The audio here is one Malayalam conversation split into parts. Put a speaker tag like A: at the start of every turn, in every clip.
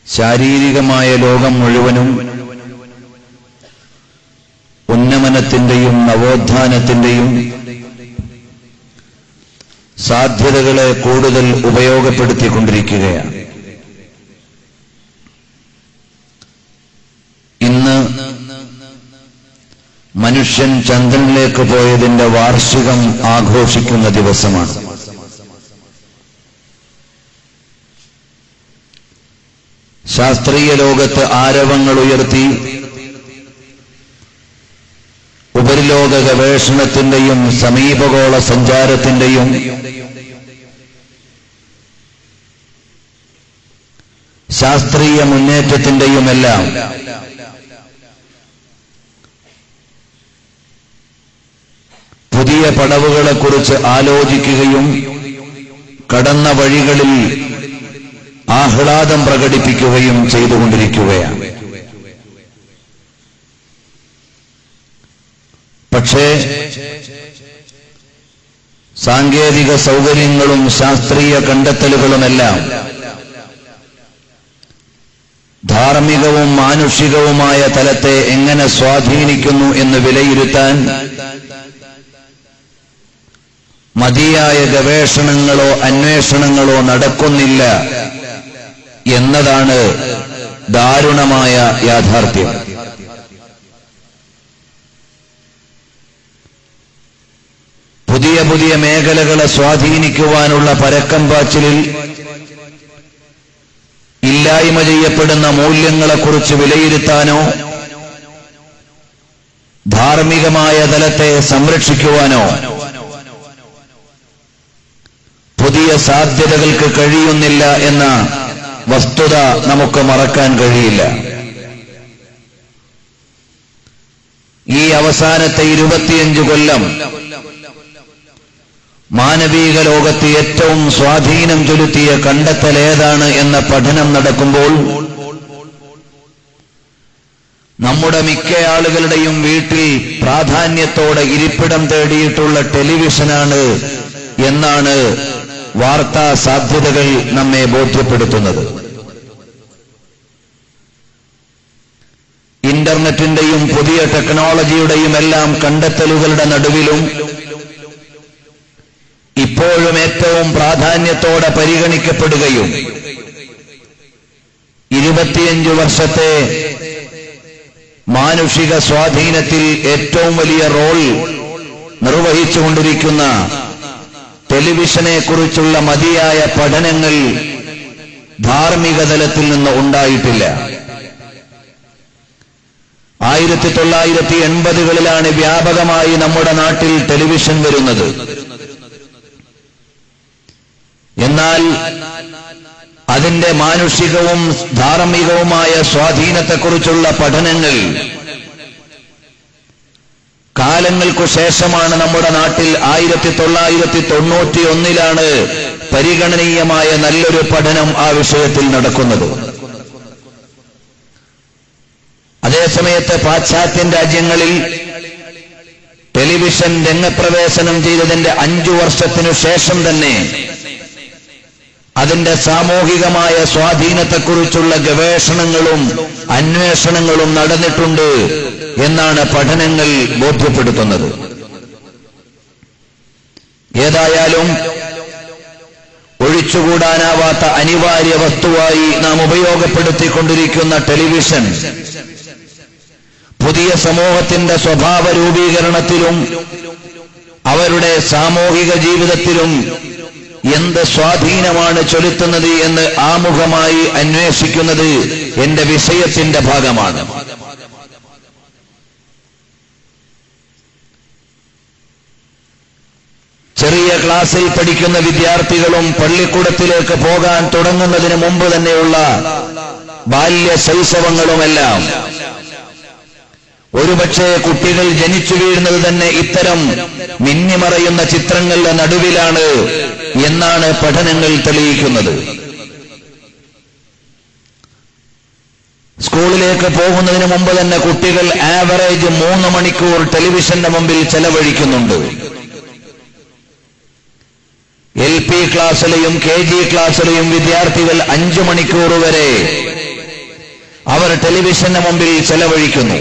A: ശാരീരികമായ ലോകം മുഴുവനും ഉന്നമനത്തിന്റെയും നവോത്ഥാനത്തിന്റെയും സാധ്യതകളെ കൂടുതൽ ഉപയോഗപ്പെടുത്തിക്കൊണ്ടിരിക്കുകയാണ് ഇന്ന് മനുഷ്യൻ ചന്ദ്രനിലേക്ക് പോയതിന്റെ വാർഷികം ആഘോഷിക്കുന്ന ദിവസമാണ് ശാസ്ത്രീയ ലോകത്ത് ആരവങ്ങൾ ഉയർത്തി ഉപരിലോക ഗവേഷണത്തിന്റെയും സമീപഗോള സഞ്ചാരത്തിന്റെയും ശാസ്ത്രീയ മുന്നേറ്റത്തിന്റെയുമെല്ലാം പുതിയ പടവുകളെക്കുറിച്ച് ആലോചിക്കുകയും കടന്ന വഴികളിൽ ആഹ്ലാദം പ്രകടിപ്പിക്കുകയും ചെയ്തുകൊണ്ടിരിക്കുകയാണ് പക്ഷേ സാങ്കേതിക സൗകര്യങ്ങളും ശാസ്ത്രീയ കണ്ടെത്തലുകളുമെല്ലാം ധാർമ്മികവും മാനുഷികവുമായ തലത്തെ എങ്ങനെ സ്വാധീനിക്കുന്നു എന്ന് വിലയിരുത്താൻ മതിയായ ഗവേഷണങ്ങളോ അന്വേഷണങ്ങളോ നടക്കുന്നില്ല എന്നതാണ് ദാരുണമായ യാഥാർത്ഥ്യം പുതിയ പുതിയ മേഖലകളെ സ്വാധീനിക്കുവാനുള്ള പരക്കം പാച്ചിലിൽ ഇല്ലായ്മ ചെയ്യപ്പെടുന്ന മൂല്യങ്ങളെക്കുറിച്ച് വിലയിരുത്താനോ ധാർമ്മികമായ തലത്തെ സംരക്ഷിക്കുവാനോ പുതിയ സാധ്യതകൾക്ക് കഴിയുന്നില്ല എന്ന വസ്തുത നമുക്ക് മറക്കാൻ കഴിയില്ല ഈ അവസാനത്തെ ഇരുപത്തിയഞ്ച് കൊല്ലം മാനവീക ലോകത്ത് ഏറ്റവും സ്വാധീനം ചെലുത്തിയ കണ്ടെത്തൽ ഏതാണ് എന്ന പഠനം നടക്കുമ്പോൾ നമ്മുടെ മിക്ക ആളുകളുടെയും വീട്ടിൽ പ്രാധാന്യത്തോടെ ഇരിപ്പിടം തേടിയിട്ടുള്ള ടെലിവിഷനാണ് എന്നാണ് വാർത്താ സാധ്യതകൾ നമ്മെ ബോധ്യപ്പെടുത്തുന്നത് ഇന്റർനെറ്റിന്റെയും പുതിയ ടെക്നോളജിയുടെയും എല്ലാം കണ്ടെത്തലുകളുടെ നടുവിലും ഇപ്പോഴും ഏറ്റവും പ്രാധാന്യത്തോടെ പരിഗണിക്കപ്പെടുകയും ഇരുപത്തിയഞ്ചു വർഷത്തെ മാനുഷിക സ്വാധീനത്തിൽ ഏറ്റവും വലിയ റോൾ നിർവഹിച്ചുകൊണ്ടിരിക്കുന്ന ടെലിവിഷനെ കുറിച്ചുള്ള മതിയായ പഠനങ്ങൾ ധാർമ്മിക തലത്തിൽ നിന്ന് ഉണ്ടായിട്ടില്ല ആയിരത്തി തൊള്ളായിരത്തി എൺപതുകളിലാണ് വ്യാപകമായി നമ്മുടെ നാട്ടിൽ ടെലിവിഷൻ വരുന്നത് എന്നാൽ അതിന്റെ മാനുഷികവും ധാർമ്മികവുമായ സ്വാധീനത്തെക്കുറിച്ചുള്ള പഠനങ്ങൾ കാലങ്ങൾക്കു ശേഷമാണ് നമ്മുടെ നാട്ടിൽ ആയിരത്തി തൊള്ളായിരത്തി തൊണ്ണൂറ്റി ഒന്നിലാണ് പരിഗണനീയമായ നല്ലൊരു പഠനം ആ വിഷയത്തിൽ നടക്കുന്നത് അതേസമയത്ത് പാശ്ചാത്യൻ രാജ്യങ്ങളിൽ ടെലിവിഷൻ രംഗപ്രവേശനം ചെയ്തതിന്റെ അഞ്ചു വർഷത്തിനു ശേഷം തന്നെ അതിന്റെ സാമൂഹികമായ സ്വാധീനത്തെക്കുറിച്ചുള്ള ഗവേഷണങ്ങളും അന്വേഷണങ്ങളും നടന്നിട്ടുണ്ട് എന്നാണ് പഠനങ്ങൾ ബോധ്യപ്പെടുത്തുന്നത് ഏതായാലും ഒഴിച്ചുകൂടാനാവാത്ത അനിവാര്യ വസ്തുവായി നാം ഉപയോഗപ്പെടുത്തിക്കൊണ്ടിരിക്കുന്ന ടെലിവിഷൻ പുതിയ സമൂഹത്തിന്റെ സ്വഭാവ രൂപീകരണത്തിലും അവരുടെ സാമൂഹിക ജീവിതത്തിലും എന്ത് സ്വാധീനമാണ് ചെലുത്തുന്നത് എന്ന് ആമുഖമായി അന്വേഷിക്കുന്നത് എന്റെ വിഷയത്തിന്റെ ഭാഗമാണ് ചെറിയ ക്ലാസ്സിൽ പഠിക്കുന്ന വിദ്യാർത്ഥികളും പള്ളിക്കൂടത്തിലേക്ക് പോകാൻ തുടങ്ങുന്നതിന് മുമ്പ് തന്നെയുള്ള ബാല്യ ശൈശവങ്ങളുമെല്ലാം ഒരുപക്ഷെ കുട്ടികൾ ജനിച്ചു വീഴുന്നത് തന്നെ ഇത്തരം മിന്നിമറയുന്ന ചിത്രങ്ങളുടെ നടുവിലാണ് എന്നാണ് പഠനങ്ങൾ തെളിയിക്കുന്നത് സ്കൂളിലേക്ക് പോകുന്നതിന് മുമ്പ് തന്നെ കുട്ടികൾ ആവറേജ് മൂന്ന് മണിക്കൂർ ടെലിവിഷന്റെ മുമ്പിൽ ചെലവഴിക്കുന്നുണ്ട് എൽ പി ക്ലാസ്സിലെയും കെ ജി ക്ലാസ്സിലെയും വിദ്യാർത്ഥികൾ അഞ്ചു മണിക്കൂർ വരെ അവർ ടെലിവിഷന് മുമ്പിൽ ചെലവഴിക്കുന്നു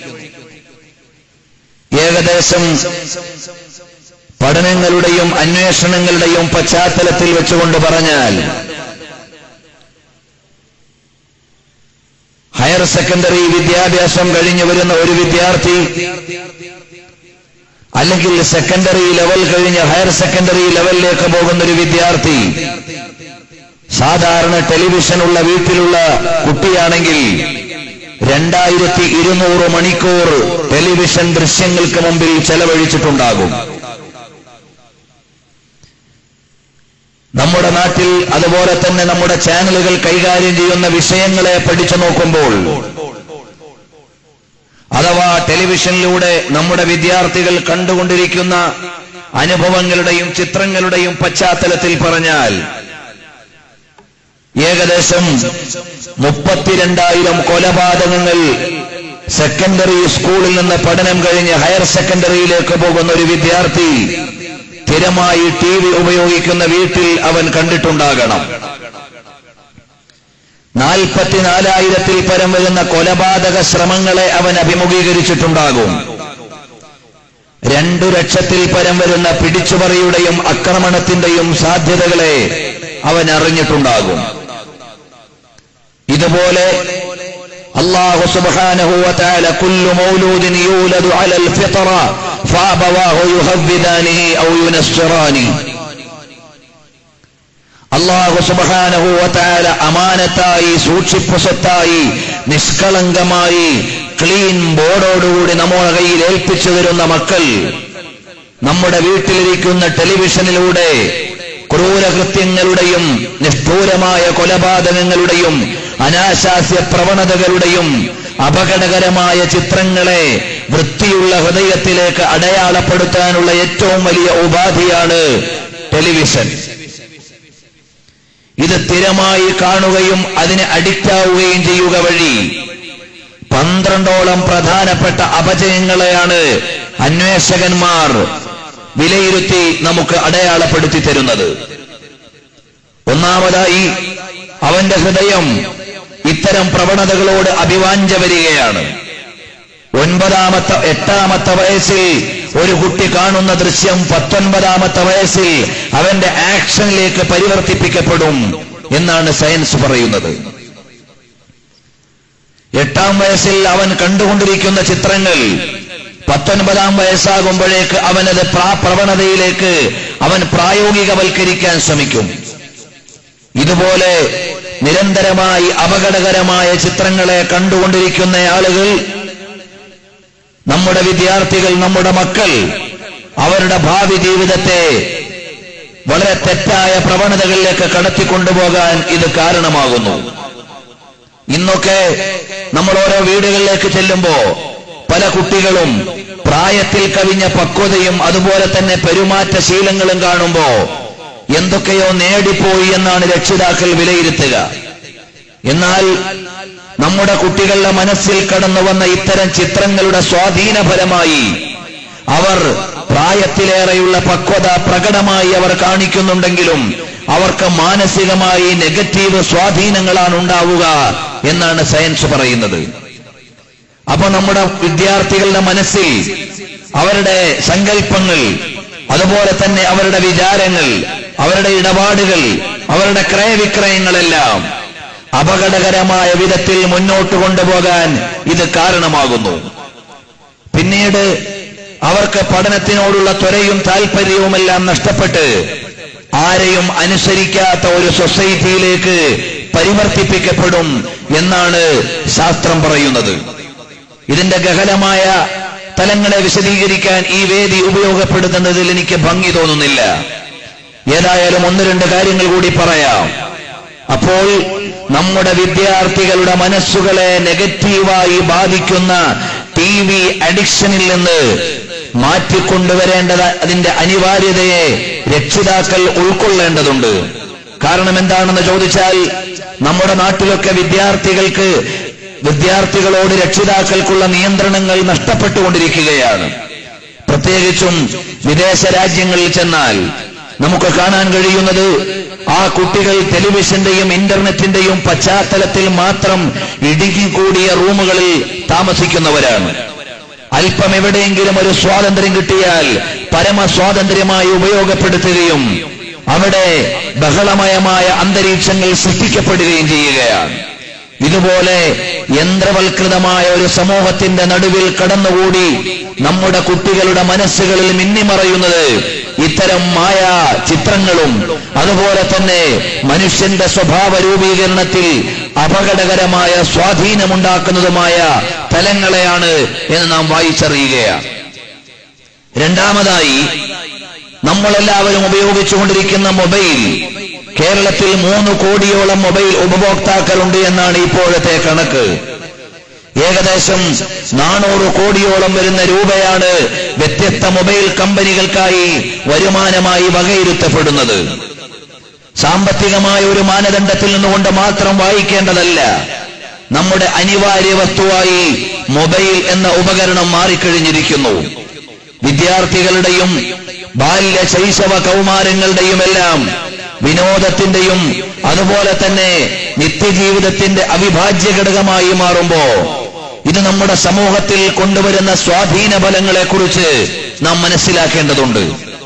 A: ഏകദേശം പഠനങ്ങളുടെയും അന്വേഷണങ്ങളുടെയും പശ്ചാത്തലത്തിൽ വെച്ചുകൊണ്ട് പറഞ്ഞാൽ ഹയർ സെക്കൻഡറി വിദ്യാഭ്യാസം കഴിഞ്ഞു വരുന്ന ഒരു വിദ്യാർത്ഥി അല്ലെങ്കിൽ സെക്കൻഡറി ലെവൽ കഴിഞ്ഞ് ഹയർ സെക്കൻഡറി ലെവലിലേക്ക് പോകുന്ന ഒരു വിദ്യാർത്ഥി സാധാരണ ടെലിവിഷനുള്ള വീട്ടിലുള്ള കുട്ടിയാണെങ്കിൽ രണ്ടായിരത്തി ഇരുന്നൂറ് മണിക്കൂർ ടെലിവിഷൻ ദൃശ്യങ്ങൾക്ക് മുമ്പിൽ ചെലവഴിച്ചിട്ടുണ്ടാകും നമ്മുടെ നാട്ടിൽ അതുപോലെ തന്നെ നമ്മുടെ ചാനലുകൾ കൈകാര്യം ചെയ്യുന്ന വിഷയങ്ങളെ പഠിച്ചു നോക്കുമ്പോൾ അഥവാ ടെലിവിഷനിലൂടെ നമ്മുടെ വിദ്യാർത്ഥികൾ കണ്ടുകൊണ്ടിരിക്കുന്ന അനുഭവങ്ങളുടെയും ചിത്രങ്ങളുടെയും പശ്ചാത്തലത്തിൽ പറഞ്ഞാൽ ഏകദേശം മുപ്പത്തിരണ്ടായിരം കൊലപാതകങ്ങൾ സെക്കൻഡറി സ്കൂളിൽ നിന്ന് പഠനം കഴിഞ്ഞ് ഹയർ സെക്കൻഡറിയിലേക്ക് പോകുന്ന ഒരു വിദ്യാർത്ഥി സ്ഥിരമായി ടി വി ഉപയോഗിക്കുന്ന വീട്ടിൽ അവൻ കണ്ടിട്ടുണ്ടാകണം നാൽപ്പത്തിനാലായിരത്തിൽ പരം വരുന്ന കൊലപാതക ശ്രമങ്ങളെ അവൻ അഭിമുഖീകരിച്ചിട്ടുണ്ടാകും രണ്ടു ലക്ഷത്തിൽ പരം വരുന്ന പിടിച്ചുപറിയുടെയും ആക്രമണത്തിന്റെയും സാധ്യതകളെ അവൻ അറിഞ്ഞിട്ടുണ്ടാകും ഇതുപോലെ അള്ളാഹു സുബ്ഹാനഹു വതആല കുല്ലു മൗലൂദിൻ യൂലദു അലൽ ഫിത്ര ഫഅബവാഹു യുഹവ്വിദാനിഹി ഔ യുനസ്റാനി അള്ളാഹു സുബ്ഹാനഹു വതആല അമാനത്തായി സൂക്ഷിപ്പ് സ്വത്തായി നിഷ്കളങ്കമായി ക്ലീൻ ബോർഡോടുകൂടി നമ്മുടെ കയ്യിൽ ഏൽപ്പിച്ചു തരുന്ന മക്കൾ നമ്മുടെ വീട്ടിലിരിക്കുന്ന ടെലിവിഷനിലൂടെ ക്രൂരകൃത്യങ്ങളുടെയും നിഷ്ഠൂരമായ കൊലപാതകങ്ങളുടെയും അനാശാസ്യ പ്രവണതകളുടെയും അപകടകരമായ ചിത്രങ്ങളെ വൃത്തിയുള്ള ഹൃദയത്തിലേക്ക് അടയാളപ്പെടുത്താനുള്ള ഏറ്റവും വലിയ ഉപാധിയാണ് ടെലിവിഷൻ ഇത് സ്ഥിരമായി കാണുകയും അതിന് അഡിക്റ്റ് ആവുകയും ചെയ്യുക വഴി പന്ത്രണ്ടോളം പ്രധാനപ്പെട്ട അപജയങ്ങളെയാണ് അന്വേഷകന്മാർ വിലയിരുത്തി നമുക്ക് അടയാളപ്പെടുത്തി തരുന്നത് ഒന്നാമതായി അവന്റെ ഹൃദയം ഇത്തരം പ്രവണതകളോട് അഭിവാഞ്ച വരികയാണ് ഒൻപതാമത്തെ എട്ടാമത്തെ വയസ്സിൽ ഒരു കുട്ടി കാണുന്ന ദൃശ്യം പത്തൊൻപതാമത്തെ വയസ്സിൽ അവന്റെ ആക്ഷനിലേക്ക് പരിവർത്തിപ്പിക്കപ്പെടും എന്നാണ് സയൻസ് പറയുന്നത് എട്ടാം വയസ്സിൽ അവൻ കണ്ടുകൊണ്ടിരിക്കുന്ന ചിത്രങ്ങൾ പത്തൊൻപതാം വയസ്സാകുമ്പോഴേക്ക് അവനത് പ്രാ പ്രവണതയിലേക്ക് അവൻ പ്രായോഗികവൽക്കരിക്കാൻ ശ്രമിക്കും ഇതുപോലെ നിരന്തരമായി അപകടകരമായ ചിത്രങ്ങളെ കണ്ടുകൊണ്ടിരിക്കുന്ന ആളുകൾ നമ്മുടെ വിദ്യാർത്ഥികൾ നമ്മുടെ മക്കൾ അവരുടെ ഭാവി ജീവിതത്തെ വളരെ തെറ്റായ പ്രവണതകളിലേക്ക് കടത്തിക്കൊണ്ടുപോകാൻ ഇത് കാരണമാകുന്നു ഇന്നൊക്കെ നമ്മൾ ഓരോ വീടുകളിലേക്ക് ചെല്ലുമ്പോ പല കുട്ടികളും പ്രായത്തിൽ കവിഞ്ഞ പക്വതയും അതുപോലെ തന്നെ പെരുമാറ്റ ശീലങ്ങളും കാണുമ്പോ എന്തൊക്കെയോ നേടിപ്പോയി എന്നാണ് രക്ഷിതാക്കൾ വിലയിരുത്തുക എന്നാൽ നമ്മുടെ കുട്ടികളുടെ മനസ്സിൽ കടന്നു വന്ന ഇത്തരം ചിത്രങ്ങളുടെ സ്വാധീന ഫലമായി അവർ പ്രായത്തിലേറെയുള്ള പക്വത പ്രകടമായി അവർ കാണിക്കുന്നുണ്ടെങ്കിലും അവർക്ക് മാനസികമായി നെഗറ്റീവ് സ്വാധീനങ്ങളാണ് ഉണ്ടാവുക എന്നാണ് സയൻസ് പറയുന്നത് അപ്പൊ നമ്മുടെ വിദ്യാർത്ഥികളുടെ മനസ്സിൽ അവരുടെ സങ്കല്പങ്ങൾ അതുപോലെ തന്നെ അവരുടെ വിചാരങ്ങൾ അവരുടെ ഇടപാടുകൾ അവരുടെ ക്രയവിക്രയങ്ങളെല്ലാം അപകടകരമായ വിധത്തിൽ മുന്നോട്ട് കൊണ്ടുപോകാൻ ഇത് കാരണമാകുന്നു പിന്നീട് അവർക്ക് പഠനത്തിനോടുള്ള ത്വരയും താല്പര്യവുമെല്ലാം നഷ്ടപ്പെട്ട് ആരെയും അനുസരിക്കാത്ത ഒരു സൊസൈറ്റിയിലേക്ക് പരിവർത്തിപ്പിക്കപ്പെടും എന്നാണ് ശാസ്ത്രം പറയുന്നത് ഇതിന്റെ ഗഹനമായ തലങ്ങളെ വിശദീകരിക്കാൻ ഈ വേദി ഉപയോഗപ്പെടുത്തുന്നതിൽ എനിക്ക് ഭംഗി തോന്നുന്നില്ല ഏതായാലും ഒന്ന് രണ്ട് കാര്യങ്ങൾ കൂടി പറയാം അപ്പോൾ നമ്മുടെ വിദ്യാർത്ഥികളുടെ മനസ്സുകളെ നെഗറ്റീവായി ബാധിക്കുന്ന ടി വി അഡിക്ഷനിൽ നിന്ന് മാറ്റിക്കൊണ്ടുവരേണ്ടത് അതിന്റെ അനിവാര്യതയെ രക്ഷിതാക്കൾ ഉൾക്കൊള്ളേണ്ടതുണ്ട് കാരണം എന്താണെന്ന് ചോദിച്ചാൽ നമ്മുടെ നാട്ടിലൊക്കെ വിദ്യാർത്ഥികൾക്ക് വിദ്യാർത്ഥികളോട് രക്ഷിതാക്കൾക്കുള്ള നിയന്ത്രണങ്ങൾ നഷ്ടപ്പെട്ടുകൊണ്ടിരിക്കുകയാണ് പ്രത്യേകിച്ചും വിദേശ രാജ്യങ്ങളിൽ ചെന്നാൽ നമുക്ക് കാണാൻ കഴിയുന്നത് ആ കുട്ടികൾ ടെലിവിഷന്റെയും ഇന്റർനെറ്റിന്റെയും പശ്ചാത്തലത്തിൽ മാത്രം ഇടുങ്ങിക്കൂടിയ റൂമുകളിൽ താമസിക്കുന്നവരാണ് അല്പം എവിടെയെങ്കിലും ഒരു സ്വാതന്ത്ര്യം കിട്ടിയാൽ പരമസ്വാതന്ത്ര്യമായി ഉപയോഗപ്പെടുത്തുകയും അവിടെ ബഹളമയമായ അന്തരീക്ഷങ്ങൾ സൃഷ്ടിക്കപ്പെടുകയും ചെയ്യുകയാണ് ഇതുപോലെ യന്ത്രവൽകൃതമായ ഒരു സമൂഹത്തിന്റെ നടുവിൽ കടന്നുകൂടി നമ്മുടെ കുട്ടികളുടെ മനസ്സുകളിൽ മിന്നിമറയുന്നത് ഇത്തരം മായ ചിത്രങ്ങളും അതുപോലെ തന്നെ മനുഷ്യന്റെ സ്വഭാവ രൂപീകരണത്തിൽ അപകടകരമായ സ്വാധീനമുണ്ടാക്കുന്നതുമായ തലങ്ങളെയാണ് എന്ന് നാം വായിച്ചറിയുകയാണ് രണ്ടാമതായി നമ്മളെല്ലാവരും ഉപയോഗിച്ചുകൊണ്ടിരിക്കുന്ന മൊബൈൽ കേരളത്തിൽ മൂന്ന് കോടിയോളം മൊബൈൽ ഉപഭോക്താക്കളുണ്ട് എന്നാണ് ഇപ്പോഴത്തെ കണക്ക് ഏകദേശം നാനൂറ് കോടിയോളം വരുന്ന രൂപയാണ് വ്യത്യസ്ത മൊബൈൽ കമ്പനികൾക്കായി വരുമാനമായി വകയിരുത്തപ്പെടുന്നത് സാമ്പത്തികമായ ഒരു മാനദണ്ഡത്തിൽ നിന്നുകൊണ്ട് മാത്രം വായിക്കേണ്ടതല്ല നമ്മുടെ അനിവാര്യ വസ്തുവായി മൊബൈൽ എന്ന ഉപകരണം മാറിക്കഴിഞ്ഞിരിക്കുന്നു വിദ്യാർത്ഥികളുടെയും ബാല്യ ശൈശവ കൗമാരങ്ങളുടെയും എല്ലാം വിനോദത്തിന്റെയും അതുപോലെ തന്നെ നിത്യജീവിതത്തിന്റെ അവിഭാജ്യ ഘടകമായി മാറുമ്പോ ഇത് നമ്മുടെ സമൂഹത്തിൽ കൊണ്ടുവരുന്ന സ്വാധീന ഫലങ്ങളെക്കുറിച്ച് നാം മനസ്സിലാക്കേണ്ടതുണ്ട്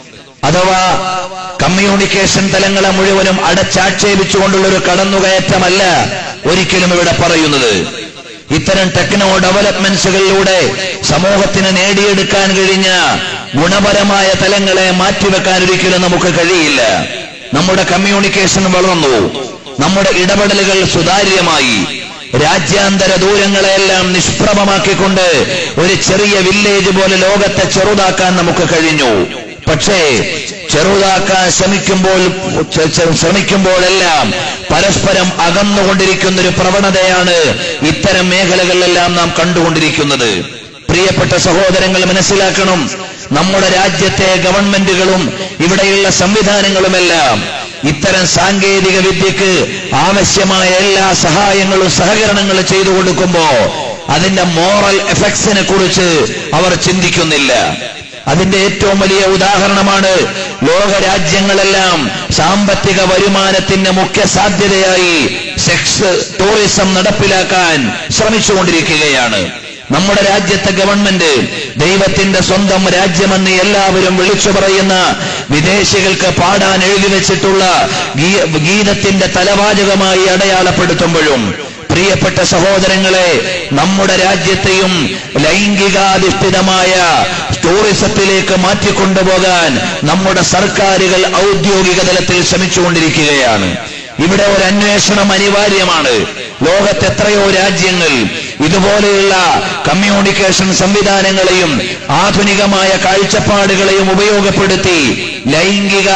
A: അഥവാ കമ്മ്യൂണിക്കേഷൻ തലങ്ങളെ മുഴുവനും അടച്ചാക്ഷേപിച്ചുകൊണ്ടുള്ള ഒരു കടന്നുകയറ്റമല്ല ഒരിക്കലും ഇവിടെ പറയുന്നത് ഇത്തരം ടെക്നോ ഡെവലപ്മെന്റ്സുകളിലൂടെ സമൂഹത്തിന് നേടിയെടുക്കാൻ കഴിഞ്ഞ ഗുണപരമായ തലങ്ങളെ മാറ്റിവെക്കാൻ ഒരിക്കലും നമുക്ക് കഴിയില്ല നമ്മുടെ കമ്മ്യൂണിക്കേഷൻ വളർന്നു നമ്മുടെ ഇടപെടലുകൾ സുതാര്യമായി രാജ്യാന്തര ദൂരങ്ങളെല്ലാം നിഷ്പ്രഭമാക്കിക്കൊണ്ട് ഒരു ചെറിയ വില്ലേജ് പോലെ ലോകത്തെ ചെറുതാക്കാൻ നമുക്ക് കഴിഞ്ഞു പക്ഷേ ചെറുതാക്കാൻ ശ്രമിക്കുമ്പോൾ ച- ച- ശ്രമിക്കുമ്പോഴെല്ലാം പരസ്പരം അകന്നുകൊണ്ടിരിക്കുന്ന ഒരു പ്രവണതയാണ് ഇത്തരം മേഖലകളിലെല്ലാം നാം കണ്ടുകൊണ്ടിരിക്കുന്നത് പ്രിയപ്പെട്ട സഹോദരങ്ങൾ മനസ്സിലാക്കണം നമ്മുടെ രാജ്യത്തെ ഗവൺമെന്റുകളും ഇവിടെയുള്ള സംവിധാനങ്ങളുമെല്ലാം ഇത്തരം സാങ്കേതിക വിദ്യക്ക് ആവശ്യമായ എല്ലാ സഹായങ്ങളും സഹകരണങ്ങളും ചെയ്തു കൊടുക്കുമ്പോ അതിന്റെ മോറൽ എഫക്ട്സിനെ കുറിച്ച് അവർ ചിന്തിക്കുന്നില്ല അതിന്റെ ഏറ്റവും വലിയ ഉദാഹരണമാണ് ലോക രാജ്യങ്ങളെല്ലാം സാമ്പത്തിക വരുമാനത്തിന്റെ മുഖ്യ സാധ്യതയായി സെക്സ് ടൂറിസം നടപ്പിലാക്കാൻ ശ്രമിച്ചുകൊണ്ടിരിക്കുകയാണ് നമ്മുടെ രാജ്യത്തെ ഗവൺമെന്റ് ദൈവത്തിന്റെ സ്വന്തം രാജ്യമെന്ന് എല്ലാവരും വിളിച്ചു പറയുന്ന വിദേശികൾക്ക് പാടാൻ എഴുതി വെച്ചിട്ടുള്ള ഗീ- ഗീതത്തിന്റെ തലവാചകമായി അടയാളപ്പെടുത്തുമ്പോഴും പ്രിയപ്പെട്ട സഹോദരങ്ങളെ നമ്മുടെ രാജ്യത്തെയും ലൈംഗികാധിഷ്ഠിതമായ ടൂറിസത്തിലേക്ക് മാറ്റിക്കൊണ്ടുപോകാൻ നമ്മുടെ സർക്കാരുകൾ ഔദ്യോഗിക തലത്തിൽ ശ്രമിച്ചുകൊണ്ടിരിക്കുകയാണ് ഇവിടെ ഒരു അന്വേഷണം അനിവാര്യമാണ് ലോകത്ത് എത്രയോ രാജ്യങ്ങൾ ഇതുപോലെയുള്ള കമ്മ്യൂണിക്കേഷൻ സംവിധാനങ്ങളെയും ആധുനികമായ കാഴ്ചപ്പാടുകളെയും ഉപയോഗപ്പെടുത്തി ലൈംഗിക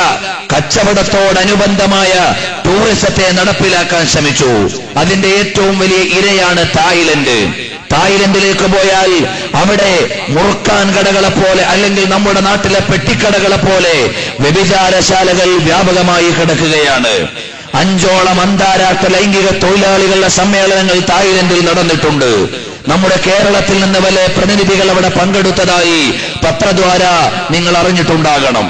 A: കച്ചവടത്തോടനുബന്ധമായ ടൂറിസത്തെ നടപ്പിലാക്കാൻ ശ്രമിച്ചു അതിന്റെ ഏറ്റവും വലിയ ഇരയാണ് തായ്ലൻഡ് തായ്ലൻഡിലേക്ക് പോയാൽ അവിടെ മുറുക്കാൻ കടകളെ പോലെ അല്ലെങ്കിൽ നമ്മുടെ നാട്ടിലെ പെട്ടിക്കടകളെ പോലെ വ്യഭിചാരശാലകൾ വ്യാപകമായി കിടക്കുകയാണ് അഞ്ചോളം അന്താരാഷ്ട്ര ലൈംഗിക തൊഴിലാളികളുടെ സമ്മേളനങ്ങൾ തായ്ലൻഡിൽ നടന്നിട്ടുണ്ട് നമ്മുടെ കേരളത്തിൽ നിന്ന് വല്ല പ്രതിനിധികൾ അവിടെ പങ്കെടുത്തതായി പത്രദ്വാര നിങ്ങൾ അറിഞ്ഞിട്ടുണ്ടാകണം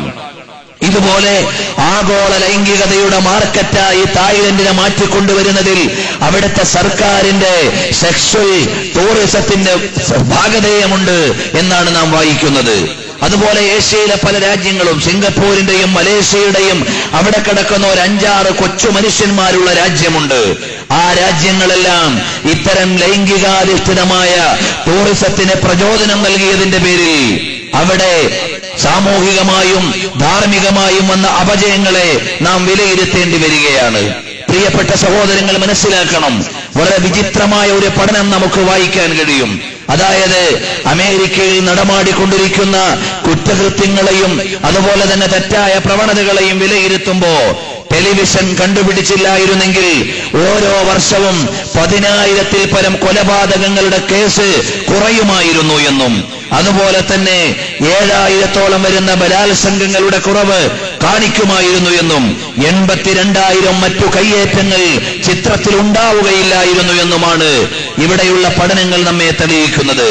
A: ഇതുപോലെ ആഗോള ലൈംഗികതയുടെ മാർക്കറ്റായി തായ്ലൻഡിനെ മാറ്റിക്കൊണ്ടുവരുന്നതിൽ അവിടുത്തെ സർക്കാരിന്റെ സെക്ഷൽ ടൂറിസത്തിന്റെ ഭാഗധേയമുണ്ട് എന്നാണ് നാം വായിക്കുന്നത് അതുപോലെ ഏഷ്യയിലെ പല രാജ്യങ്ങളും സിംഗപ്പൂരിന്റെയും മലേഷ്യയുടെയും അവിടെ കിടക്കുന്ന ഒരു അഞ്ചാറ് കൊച്ചു മനുഷ്യന്മാരുള്ള രാജ്യമുണ്ട് ആ രാജ്യങ്ങളെല്ലാം ഇത്തരം ലൈംഗികാധിഷ്ഠിതമായ ടൂറിസത്തിന് പ്രചോദനം നൽകിയതിന്റെ പേരിൽ അവിടെ സാമൂഹികമായും ധാർമ്മികമായും വന്ന അപജയങ്ങളെ നാം വിലയിരുത്തേണ്ടി വരികയാണ് പ്രിയപ്പെട്ട സഹോദരങ്ങൾ മനസ്സിലാക്കണം വളരെ വിചിത്രമായ ഒരു പഠനം നമുക്ക് വായിക്കാൻ കഴിയും അതായത് അമേരിക്കയിൽ നടമാടിക്കൊണ്ടിരിക്കുന്ന കുറ്റകൃത്യങ്ങളെയും അതുപോലെ തന്നെ തെറ്റായ പ്രവണതകളെയും വിലയിരുത്തുമ്പോ ടെലിവിഷൻ കണ്ടുപിടിച്ചില്ലായിരുന്നെങ്കിൽ ഓരോ വർഷവും പതിനായിരത്തിൽ പരം കൊലപാതകങ്ങളുടെ കേസ് കുറയുമായിരുന്നു എന്നും അതുപോലെ തന്നെ ഏഴായിരത്തോളം വരുന്ന ബലാത്സംഗങ്ങളുടെ കുറവ് കാണിക്കുമായിരുന്നു എന്നും എൺപത്തിരണ്ടായിരം മറ്റു കയ്യേറ്റങ്ങൾ ചിത്രത്തിൽ ഉണ്ടാവുകയില്ലായിരുന്നു എന്നുമാണ് ഇവിടെയുള്ള പഠനങ്ങൾ നമ്മെ തെളിയിക്കുന്നത്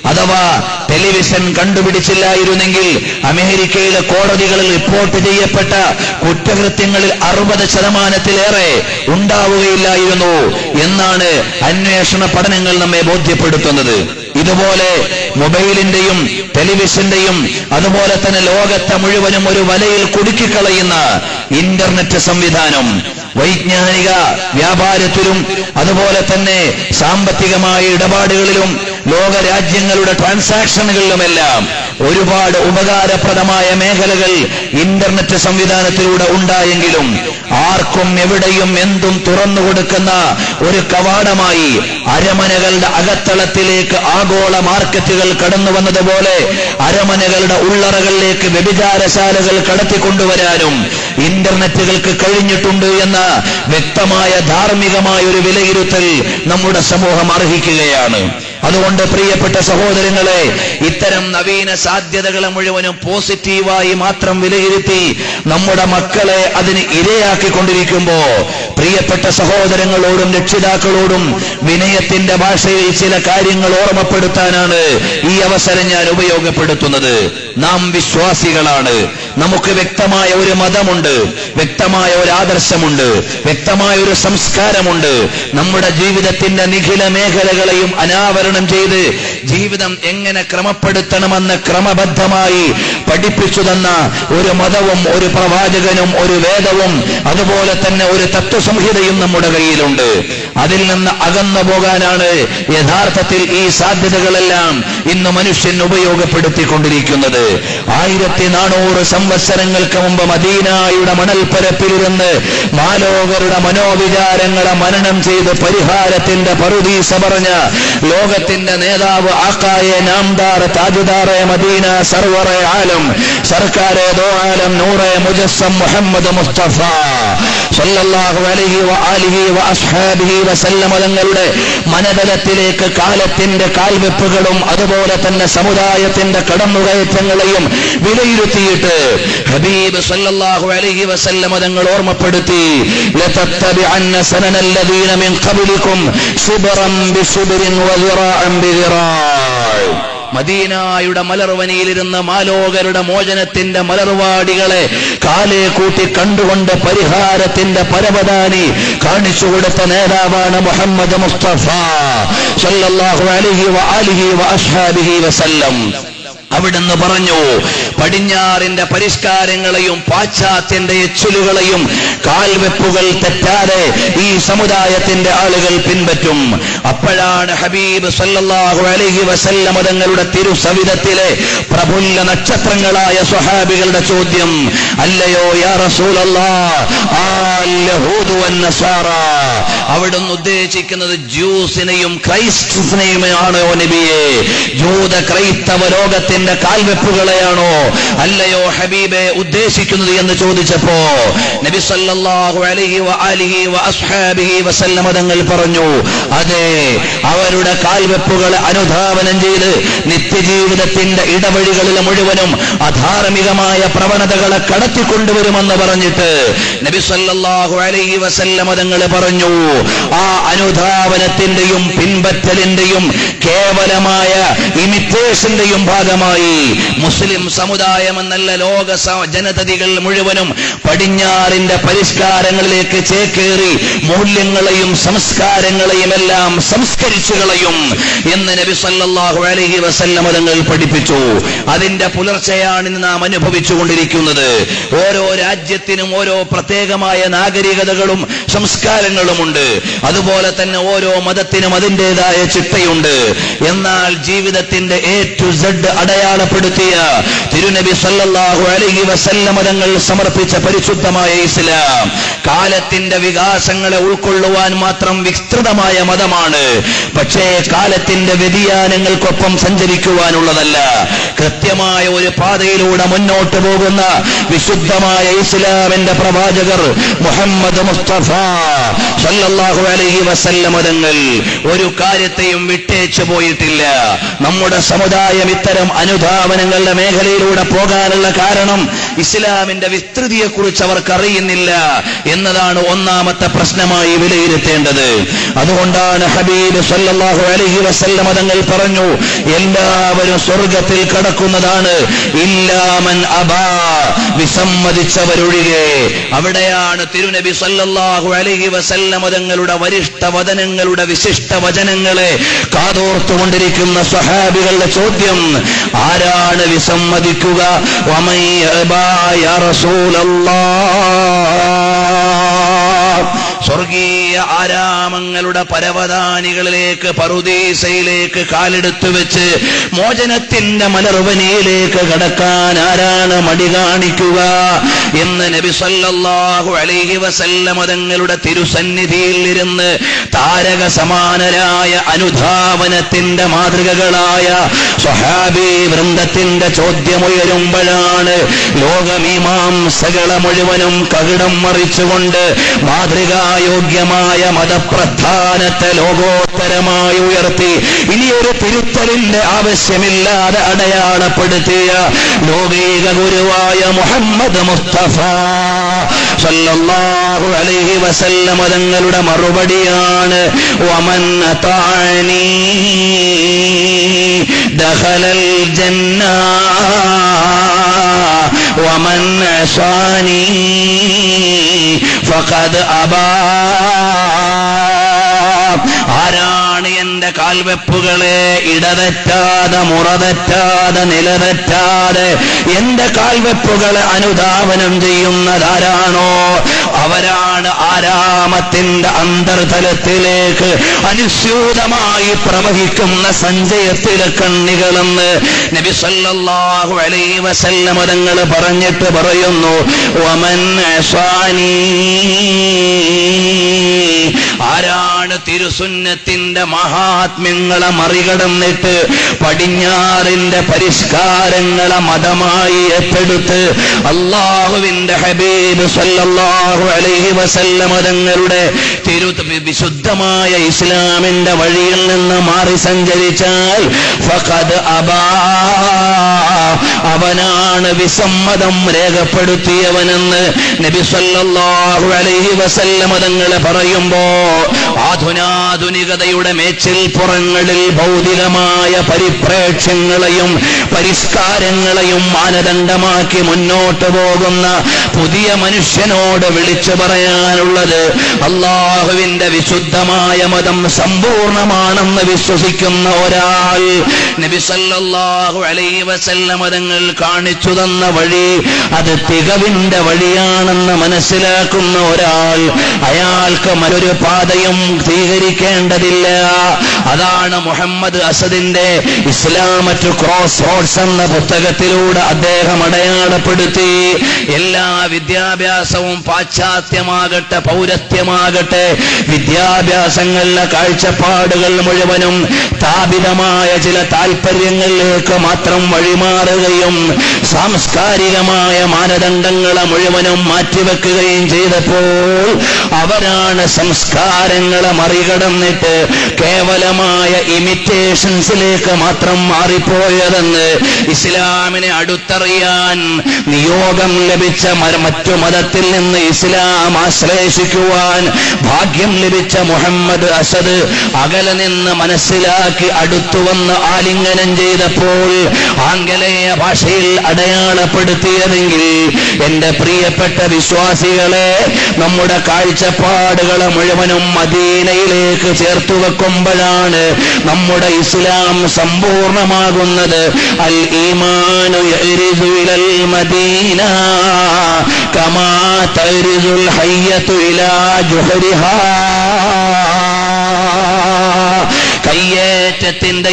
A: അഥവാ ടെലിവിഷൻ കണ്ടുപിടിച്ചില്ലായിരുന്നെങ്കിൽ അമേരിക്കയിലെ കോടതികളിൽ റിപ്പോർട്ട് ചെയ്യപ്പെട്ട കുറ്റകൃത്യങ്ങളിൽ അറുപത് ശതമാനത്തിലേറെ ഉണ്ടാവുകയില്ലായിരുന്നു എന്നാണ് അന്വേഷണ പഠനങ്ങൾ നമ്മെ ബോധ്യപ്പെടുത്തുന്നത് ഇതുപോലെ മൊബൈലിന്റെയും ടെലിവിഷന്റെയും അതുപോലെ തന്നെ ലോകത്തെ മുഴുവനും ഒരു വലയിൽ കുടുക്കിക്കളയുന്ന ഇന്റർനെറ്റ് സംവിധാനം വൈജ്ഞാനിക വ്യാപാരത്തിലും അതുപോലെ തന്നെ സാമ്പത്തികമായ ഇടപാടുകളിലും ലോകരാജ്യങ്ങളുടെ ട്രാൻസാക്ഷനുകളിലുമെല്ലാം ഒരുപാട് ഉപകാരപ്രദമായ മേഖലകൾ ഇന്റർനെറ്റ് സംവിധാനത്തിലൂടെ ഉണ്ടായെങ്കിലും ആർക്കും എവിടെയും എന്തും തുറന്നു കൊടുക്കുന്ന ഒരു കവാടമായി അരമനകളുടെ അകത്തളത്തിലേക്ക് ആഗോള മാർക്കറ്റുകൾ കടന്നു വന്നതുപോലെ അരമനകളുടെ ഉള്ളറകളിലേക്ക് വ്യഭിചാരശാലകൾ കടത്തിക്കൊണ്ടുവരാനും ഇന്റർനെറ്റുകൾക്ക് കഴിഞ്ഞിട്ടുണ്ട് എന്ന വ്യക്തമായ ധാർമ്മികമായ ഒരു വിലയിരുത്തൽ നമ്മുടെ സമൂഹം അർഹിക്കുകയാണ് അതുകൊണ്ട് പ്രിയപ്പെട്ട സഹോദരങ്ങളെ ഇത്തരം നവീന സാധ്യതകളെ മുഴുവനും പോസിറ്റീവായി മാത്രം വിലയിരുത്തി നമ്മുടെ മക്കളെ അതിന് ഇരയാക്കിക്കൊണ്ടിരിക്കുമ്പോ പ്രിയപ്പെട്ട സഹോദരങ്ങളോടും രക്ഷിതാക്കളോടും വിനയത്തിന്റെ ഭാഷയിൽ ചില കാര്യങ്ങൾ ഓർമ്മപ്പെടുത്താനാണ് ഈ അവസരം ഞാൻ ഉപയോഗപ്പെടുത്തുന്നത് നാം വിശ്വാസികളാണ് നമുക്ക് വ്യക്തമായ ഒരു മതമുണ്ട് വ്യക്തമായ ഒരു ആദർശമുണ്ട് വ്യക്തമായ ഒരു സംസ്കാരമുണ്ട് നമ്മുടെ ജീവിതത്തിന്റെ നിഖില മേഖലകളെയും അനാവരണം ചെയ്ത് ജീവിതം എങ്ങനെ ക്രമപ്പെടുത്തണമെന്ന് ക്രമബദ്ധമായി പഠിപ്പിച്ചു തന്ന ഒരു മതവും ഒരു പ്രവാചകനും ഒരു വേദവും അതുപോലെ തന്നെ ഒരു തത്വസംഹിതയും നമ്മുടെ കയ്യിലുണ്ട് അതിൽ നിന്ന് അകന്നു പോകാനാണ് യഥാർത്ഥത്തിൽ ഈ സാധ്യതകളെല്ലാം ഇന്ന് മനുഷ്യൻ ഉപയോഗപ്പെടുത്തിക്കൊണ്ടിരിക്കുന്നത് ആയിരത്തി നാനൂറ് സംവത്സരങ്ങൾക്ക് മുമ്പ് മദീനായുടെ മണൽപ്പരപ്പിലിരുന്ന് മാലോകരുടെ മനോവിചാരങ്ങളെ മനനം ചെയ്ത് പരിഹാരത്തിന്റെ പറുദീസ പറഞ്ഞ ലോകത്തിന്റെ നേതാവ് ആക്കായെ നാംദാർ താജുദാറെ മദീന സർവറെ ആലം സർക്കാരെ ദോ ആലം നൂറെ മുജസ്സം മുഹമ്മദ് മുസ്തഫ സല്ലല്ലാഹു അലൈഹി വ ആലിഹി വ അസ്ഹാബിഹി വസല്ലമ തങ്ങളുടെ മനതലത്തിലേക്ക് കാലത്തിന്റെ കാൽവെപ്പുകളും അതുപോലെ തന്നെ സമുദായത്തിന്റെ കടന്നുകയറ്റങ്ങളെയും വിലയിരുത്തിയിട്ട് ഹബീബ് സല്ലല്ലാഹു അലൈഹി വസല്ലമ തങ്ങൾ ഓർമ്മപ്പെടുത്തി ലതത്തബിഅന്ന സനനല്ലദീന മിൻ ഖബ്ലിക്കും ശിബ്റൻ ബിശിബ്റിൻ വദിറാഅൻ ബിദിറാഅ് മദീനായുടെ മലർവനിയിലിരുന്ന് മാലോകരുടെ മോചനത്തിന്റെ മലർവാടികളെ കാലേ കൂട്ടി കണ്ടുകൊണ്ട് പരിഹാരത്തിന്റെ പരവതാനി കാണിച്ചു കൊടുത്ത നേതാവാണ് മുഹമ്മദ് മുസ്തഫ സല്ലല്ലാഹു അലൈഹി വ ആലിഹി വ അസ്ഹാബിഹി വസല്ലം അവിടുന്ന് പറഞ്ഞു പടിഞ്ഞാറിന്റെ പരിഷ്കാരങ്ങളെയും പാശ്ചാത്യന്റെ എച്ചിലുകളെയും കാൽവെപ്പുകൾ തെറ്റാതെ ഈ സമുദായത്തിന്റെ ആളുകൾ പിൻപറ്റും അപ്പോഴാണ് ഹബീബ് സല്ലല്ലാഹു അലൈഹി വസല്ലമ തങ്ങളുടെ തിരുസവിധത്തിലെ പ്രഫുല്ല നക്ഷത്രങ്ങളായ സ്വഹാബികളുടെ ചോദ്യം അല്ലയോ യാ റസൂലല്ലാ അവിടുന്ന് ഉദ്ദേശിക്കുന്നത് ജ്യൂസിനെയും ക്രൈസ്റ്റിനെയുമാണോ നബിയെ ജൂത ക്രൈസ്തവ ലോകത്തിന്റെ കാൽവെപ്പുകളെയാണോ അല്ലയോ ഹബീബെ ഉദ്ദേശിക്കുന്നത് എന്ന് ചോദിച്ചപ്പോ നബി സല്ലല്ലാഹു അലൈഹി വ ആലിഹി വ അസ്ഹാബിഹി വസല്ലമ തങ്ങൾ പറഞ്ഞു അതെ അവരുടെ കാൽവെപ്പുകളെ അനുധാവനം ചെയ്ത് നിത്യജീവിതത്തിന്റെ ഇടവഴികളിൽ മുഴുവനും അധാർമികമായ പ്രവണതകളെ കടത്തിക്കൊണ്ടുവരുമെന്ന് പറഞ്ഞിട്ട് നബി സല്ലല്ലാഹു അലൈഹി വസല്ലമ തങ്ങൾ പറഞ്ഞു ആ അനുധാവനത്തിന്റെയും പിൻപറ്റലിന്റെയും കേവലമായ ഇമിറ്റേഷന്റെയും ഭാഗമായി മുസ്ലിം സമുദായം എന്നല്ല ലോക സ- ജനതതികൾ മുഴുവനും പടിഞ്ഞാറിന്റെ പരിഷ്കാരങ്ങളിലേക്ക് ചേക്കേറി മൂല്യങ്ങളെയും സംസ്കാരങ്ങളെയും എല്ലാം സംസ്കരിച്ചു കളയും എന്ന് നബി സല്ലല്ലാഹു അലൈഹി വസല്ലമ തങ്ങൾ പഠിപ്പിച്ചു അതിന്റെ പുലർച്ചെയാണ് ഇന്ന് നാം അനുഭവിച്ചുകൊണ്ടിരിക്കുന്നത് ഓരോ രാജ്യത്തിനും ഓരോ പ്രത്യേകമായ നാഗരികതകളും സംസ്കാരങ്ങളുമുണ്ട് അതുപോലെ തന്നെ ഓരോ മതത്തിനും അതിൻ്റെതായ ചിട്ടയുണ്ട് എന്നാൽ ജീവിതത്തിന്റെ എ ടു സെഡ് അടയാളപ്പെടുത്തിയ തിരുനബി സല്ലല്ലാഹു അലൈഹി വസല്ലമ തങ്ങൾ സമർപ്പിച്ച പരിശുദ്ധമായ ഇസ്ലാം കാലത്തിന്റെ വികാസങ്ങളെ ഉൾക്കൊള്ളുവാൻ മാത്രം വിസ്തൃതമായ മതമാണ് പക്ഷേ കാലത്തിന്റെ വ്യതിയാനങ്ങൾക്കൊപ്പം സഞ്ചരിക്കുവാനുള്ളതല്ല കൃത്യമായ ഒരു പാതയിലൂടെ മുന്നോട്ട് പോകുന്ന വിശുദ്ധമായ ഇസ്ലാമിന്റെ പ്രവാചകർ മുഹമ്മദ് മുസ്തഫ സല്ലല്ലാഹു സല്ലല്ലാഹു അലൈഹി വസല്ലം തങ്ങൾ ഒരു കാര്യത്തെയും വിട്ടേച്ചു പോയിട്ടില്ല നമ്മുടെ സമുദായം ഇത്തരം അനുധാവനങ്ങളുടെ മേഖലയിലൂടെ പോകാനുള്ള കാരണം ഇസ്ലാമിന്റെ വിസ്തൃതിയെക്കുറിച്ച് അവർക്ക് അറിയുന്നില്ല എന്നതാണ് ഒന്നാമത്തെ പ്രശ്നമായി വിലയിരുത്തേണ്ടത് അതുകൊണ്ടാണ് ഹബീബ് സല്ലല്ലാഹു അലൈഹി വസല്ലം തങ്ങൾ പറഞ്ഞു എല്ലാവരും സ്വർഗത്തിൽ കടക്കുന്നതാണ് ഇല്ലാമൻ അബാ വിസമ്മതിച്ചവരൊഴികെ അവിടെയാണ് തിരുനബി സല്ലല്ലാഹു അലൈഹി വസല്ലം തങ്ങളുടെ വരിഷ്ഠ വചനങ്ങളുടെ വിശിഷ്ട വചനങ്ങളെ കാതോർത്തുകൊണ്ടിരിക്കുന്ന സ്വഹാബികളുടെ ചോദ്യം ആരാണ് വിസമ്മതിക്കുക വമൻ യഅബാ യാ റസൂലല്ലാഹ് സ്വർഗീയ ആരാമങ്ങളുടെ പരവതാനികളിലേക്ക് പറുദീസയിലേക്ക് കാലെടുത്തു വെച്ച് മോചനത്തിന്റെ മലർവനിയിലേക്ക് കടക്കാൻ ആരാണ് മടി കാണിക്കുക എന്ന് നബി സല്ലല്ലാഹു അലൈഹി വസല്ലമ തങ്ങളുടെ തിരുസന്നിധിയിൽ ഇരുന്ന് താരക സമാനരായ അനുധാവനത്തിന്റെ മാതൃകകളായ സ്വഹാബി വൃന്ദത്തിന്റെ ചോദ്യമുയരുമ്പോഴാണ് ലോകമീമാംസകളെ മുഴുവനും കകിടം മറിച്ചുകൊണ്ട് മാതൃകായോഗ്യമായ മതപ്രധാനത്തെ ലോകോത്തരമായി ഉയർത്തി ഇനിയൊരു തിരുത്തലിന്റെ ആവശ്യമില്ലാതെ അടയാളപ്പെടുത്തിയ ലോകീക ഗുരുവായ മുഹമ്മദ് മുസ്തഫ സല്ലല്ലാഹു അലൈഹി വസല്ലമ തങ്ങളുടെ മറുപടിയാണ് വമൻ അതാനി ദഖലൽ ജന്ന വമൻ അസാനി ഫഖദ് അബാ ആരാണ് എന്റെ കാൽവെപ്പുകളെ ഇടതെറ്റാതെ മുറതെറ്റാതെ നിലതെറ്റാതെ എന്റെ കാൽവെപ്പുകളെ അനുധാവനം ചെയ്യുന്നതാരാണോ അവരാണ് ആരാമത്തിന്റെ അന്തർതലത്തിലേക്ക് അനുസ്യൂതമായി പ്രവഹിക്കുന്ന സഞ്ചയത്തിലെ കണ്ണികളെന്ന് നബി സല്ലല്ലാഹു അലൈഹി വസല്ലമ തങ്ങൾ പറഞ്ഞിട്ട് പറയുന്നു വമൻ അസാനി ആരാണ് തിരുസുന്നത്തിന്റെ മഹാത്മ്യങ്ങളെ മറികടന്നിട്ട് പടിഞ്ഞാറിന്റെ പരിഷ്കാരങ്ങളെ മതമായി ഏറ്റെടുത്ത് അള്ളാഹുവിന്റെ ഹബീബ് സല്ലല്ലാഹു അലൈഹി വസല്ലമ തങ്ങളുടെ തിരു വിശുദ്ധമായ ഇസ്ലാമിന്റെ വഴിയിൽ നിന്ന് മാറി സഞ്ചരിച്ചാൽ ഫഖദ് അബാ അവനാണ് വിസമ്മതം രേഖപ്പെടുത്തിയവനെന്ന് നബി സല്ലല്ലാഹു അലൈഹി വസല്ലമ തങ്ങളെ പറയുമ്പോ ആധുനാധുനികതയുടെ മേച്ചിൽ പുറങ്ങളിൽ ഭൗതികമായ പരിപ്രേക്ഷ്യങ്ങളെയും പരിഷ്കാരങ്ങളെയും മാനദണ്ഡമാക്കി മുന്നോട്ട് പോകുന്ന പുതിയ മനുഷ്യനോട് വിളിച്ചു പറയാനുള്ളത് അള്ളാഹുവിന്റെ വിശുദ്ധമായ മതം സമ്പൂർണമാണെന്ന് വിശ്വസിക്കുന്ന ഒരാൾ നബി സല്ലല്ലാഹു അലൈഹി വസല്ലമ തങ്ങൾ കാണിച്ചു തന്ന വഴി അത് തികവിന്റെ വഴിയാണെന്ന് മനസ്സിലാക്കുന്ന ഒരാൾ അയാൾക്ക് മറ്റൊരു പാതയും സ്വീകരിക്കേണ്ടതില്ല അതാണ് മുഹമ്മദ് അസദിന്റെ ഇസ്ലാമറ്റ് ക്രോസ് റോഡ്സ് എന്ന പുസ്തകത്തിലൂടെ അദ്ദേഹം അടയാളപ്പെടുത്തി എല്ലാ വിദ്യാഭ്യാസവും പാശ്ചാത്യമാകട്ടെ പൗരസ്ത്യമാകട്ടെ വിദ്യാഭ്യാസങ്ങളിലെ കാഴ്ചപ്പാടുകൾ മുഴുവനും സ്ഥാപിതമായ ചില താല്പര്യങ്ങളിലേക്ക് മാത്രം വഴിമാറുകയും സാംസ്കാരികമായ മാനദണ്ഡങ്ങളെ മുഴുവനും മാറ്റിവെക്കുകയും ചെയ്തപ്പോൾ അവരാണ് സംസ്കാരങ്ങളെ മറികടന്നിട്ട് കേവലമായ ഇമിറ്റേഷൻസിലേക്ക് മാത്രം മാറിപ്പോയതെന്ന് ഇസ്ലാമിനെ അടുത്തറിയാൻ നിയോഗം ലഭിച്ച മര- മറ്റു മതത്തിൽ നിന്ന് ഇസ്ലാം ആശ്ലേഷിക്കുവാൻ ഭാഗ്യം ലഭിച്ച മുഹമ്മദ് അസദ് അകലെ നിന്ന് മനസ്സിലാക്കി അടുത്തുവന്ന് ആലിംഗനം ചെയ്തപ്പോൾ ആംഗലേയ ഭാഷയിൽ അടയാളപ്പെടുത്തിയതെങ്കിൽ എന്റെ പ്രിയപ്പെട്ട വിശ്വാസികളെ നമ്മുടെ കാഴ്ചപ്പാടുകളെ മുഴുവനും മദീനയിലേക്ക് ചേർത്തു വെക്കുമ്പോഴാണ് നമ്മുടെ ഇസ്ലാം സമ്പൂർണമാകുന്നത് അൽ ഈമാനു യരിദു ഇലൽ മദീന കമാ തരിദുൽ ഹയ്യത്തു ഇലാ ജുഹരിഹാ കയ്യേറ്റത്തിന്റെയും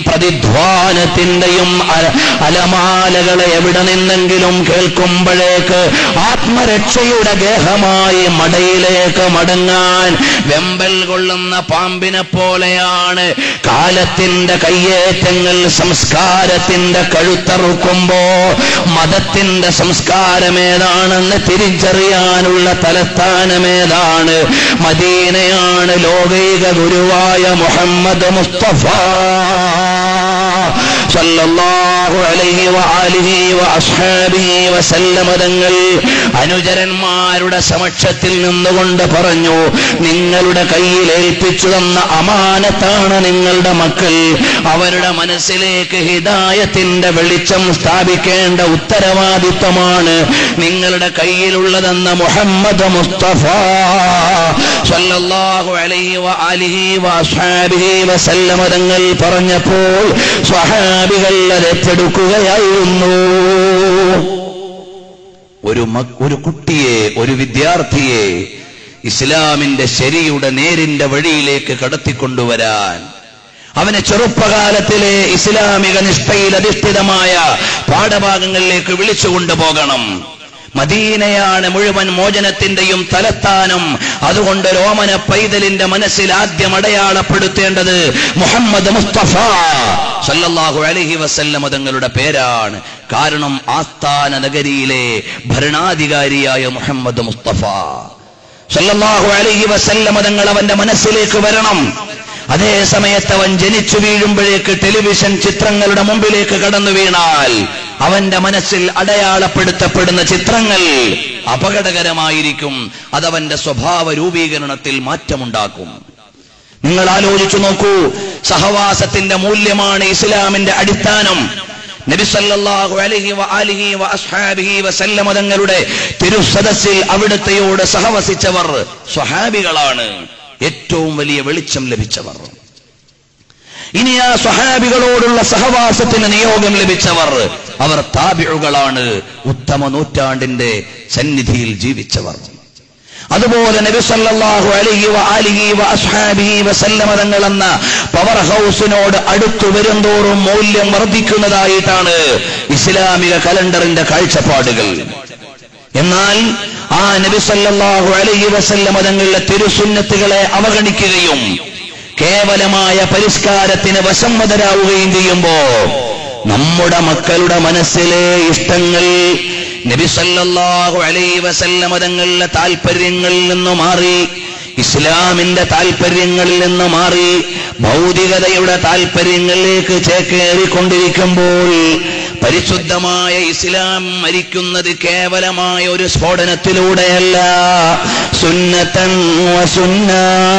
A: പ്രതിധ്വാനത്തിന്റെയും അല- അലമാലകളെ എവിടെ നിന്നെങ്കിലും കേൾക്കുമ്പോഴേക്ക് ആത്മരക്ഷയുടെ ഗേഹമായി മടയിലേക്ക് മടങ്ങാൻ വെമ്പൽ കൊള്ളുന്ന പാമ്പിനെ പോലെയാണ് കാലത്തിന്റെ കയ്യേറ്റങ്ങൾ സംസ്കാരത്തിന്റെ കഴുത്തറുക്കുമ്പോ മതത്തിന്റെ സംസ്കാരമേതാണെന്ന് തിരിച്ചറിയാനുള്ള തലസ്ഥാനമേതാണ് മദീനയാണ് ലോകൈക ഗുരുവായ മുഹമ്മദ് മുസ്തഫ സല്ലല്ലാഹു അലൈഹി വആലിഹി വഅസ്ഹാബിഹി വസല്ലമ തങ്ങൾ അനുചരന്മാരുടെ സമക്ഷത്തിൽ നിന്നുകൊണ്ട് പറഞ്ഞു നിങ്ങളുടെ കയ്യിൽ ഏൽപ്പിച്ചു തന്ന അമാനത്താണ് നിങ്ങളുടെ മക്കൾ അവരുടെ മനസ്സിലേക്ക് ഹിദായത്തിന്റെ വെളിച്ചം സ്ഥാപിക്കേണ്ട ഉത്തരവാദിത്വമാണ് നിങ്ങളുടെ കയ്യിലുള്ളതെന്ന മുഹമ്മദ് മുസ്തഫ സല്ലല്ലാഹു അലൈഹി വആലിഹി വഅസ്ഹാബിഹി വസല്ലമ തങ്ങൾ പറഞ്ഞപ്പോൾ സ്വഹാബികൾ അത് ഏറ്റെടുക്കുകയായിരുന്നു ഒരു മക്- ഒരു കുട്ടിയെ ഒരു വിദ്യാർത്ഥിയെ ഇസ്ലാമിന്റെ ശരിയുടെ നേരിന്റെ വഴിയിലേക്ക് കടത്തിക്കൊണ്ടുവരാൻ അവനെ ചെറുപ്പകാലത്തിലെ ഇസ്ലാമിക നിഷ്ഠയിൽ അധിഷ്ഠിതമായ പാഠഭാഗങ്ങളിലേക്ക് വിളിച്ചുകൊണ്ടു പോകണം മദീനയാണ് മുഴുവൻ മോചനത്തിന്റെയും തലസ്ഥാനം അതുകൊണ്ട് രോമന പൈതലിന്റെ മനസ്സിൽ ആദ്യം അടയാളപ്പെടുത്തേണ്ടത് മുഹമ്മദ് മുസ്തഫ സല്ലല്ലാഹു അലൈഹി വസല്ലമ തങ്ങളുടെ പേരാണ് കാരണം ആസ്ഥാന നഗരിയിലെ ഭരണാധികാരിയായ മുഹമ്മദ് മുസ്തഫ സല്ലല്ലാഹു അലൈഹി വസല്ലമ തങ്ങൾ അവന്റെ മനസ്സിലേക്ക് വരണം അതേ സമയത്ത് അവൻ ജനിച്ചു വീഴുമ്പോഴേക്ക് ടെലിവിഷൻ ചിത്രങ്ങളുടെ മുമ്പിലേക്ക് കടന്നു വീണാൽ അവന്റെ മനസ്സിൽ അടയാളപ്പെടുത്തപ്പെടുന്ന ചിത്രങ്ങൾ അപകടകരമായിരിക്കും അതവന്റെ സ്വഭാവ രൂപീകരണത്തിൽ മാറ്റമുണ്ടാക്കും നിങ്ങൾ ആലോചിച്ചു നോക്കൂ സഹവാസത്തിന്റെ മൂല്യമാണ് ഇസ്ലാമിന്റെ അടിസ്ഥാനം നബിസല്ലാഹു അലഹി അലിഹി അസ്ഹാബിഹി വസല്ലമ തങ്ങളുടെ തിരുസദസ്സിൽ അവിടുത്തെയോട് സഹവസിച്ചവർ സ്വഹാബികളാണ് ഏറ്റവും വലിയ വെളിച്ചം ലഭിച്ചവർ ഇനി ആ സ്വഹാബികളോടുള്ള സഹവാസത്തിന് നിയോഗം ലഭിച്ചവർ അവർ താബിഴുകളാണ് ഉത്തമ നൂറ്റാണ്ടിന്റെ സന്നിധിയിൽ ജീവിച്ചവർ അതുപോലെ നബി സല്ലല്ലാഹു അലൈഹി വആലിഹി വഅസ്ഹാബിഹി വസല്ലമ തങ്ങൾ എന്ന പവർ ഹൗസിനോട് അടുത്തു വരുന്തോറും മൂല്യം വർദ്ധിക്കുന്നതായിട്ടാണ് ഇസ്ലാമിക കലണ്ടറിന്റെ കാഴ്ചപ്പാടുകൾ എന്നാൽ ആ നബി സല്ലല്ലാഹു അലൈഹി വസല്ലമ തങ്ങളുടെ തിരുസുന്നത്തുകളെ അവഗണിക്കുകയും കേവലമായ പരിഷ്കാരത്തിന് വശംവതരാവുകയും ചെയ്യുമ്പോ നമ്മുടെ മക്കളുടെ മനസ്സിലെ ഇഷ്ടങ്ങൾ നബി സല്ലല്ലാഹു അലൈഹി വസല്ലമ തങ്ങളുടെ താല്പര്യങ്ങളിൽ നിന്ന് മാറി ഇസ്ലാമിന്റെ താല്പര്യങ്ങളിൽ നിന്ന് മാറി ഭൗതികതയുടെ താല്പര്യങ്ങളിലേക്ക് ചേക്കേറിക്കൊണ്ടിരിക്കുമ്പോൾ പരിശുദ്ധമായ ഇസ്ലാം മരിക്കുന്നത് കേവലമായ ഒരു സ്ഫോടനത്തിലൂടെയല്ല സുന്നത്തൻ വസുന്ന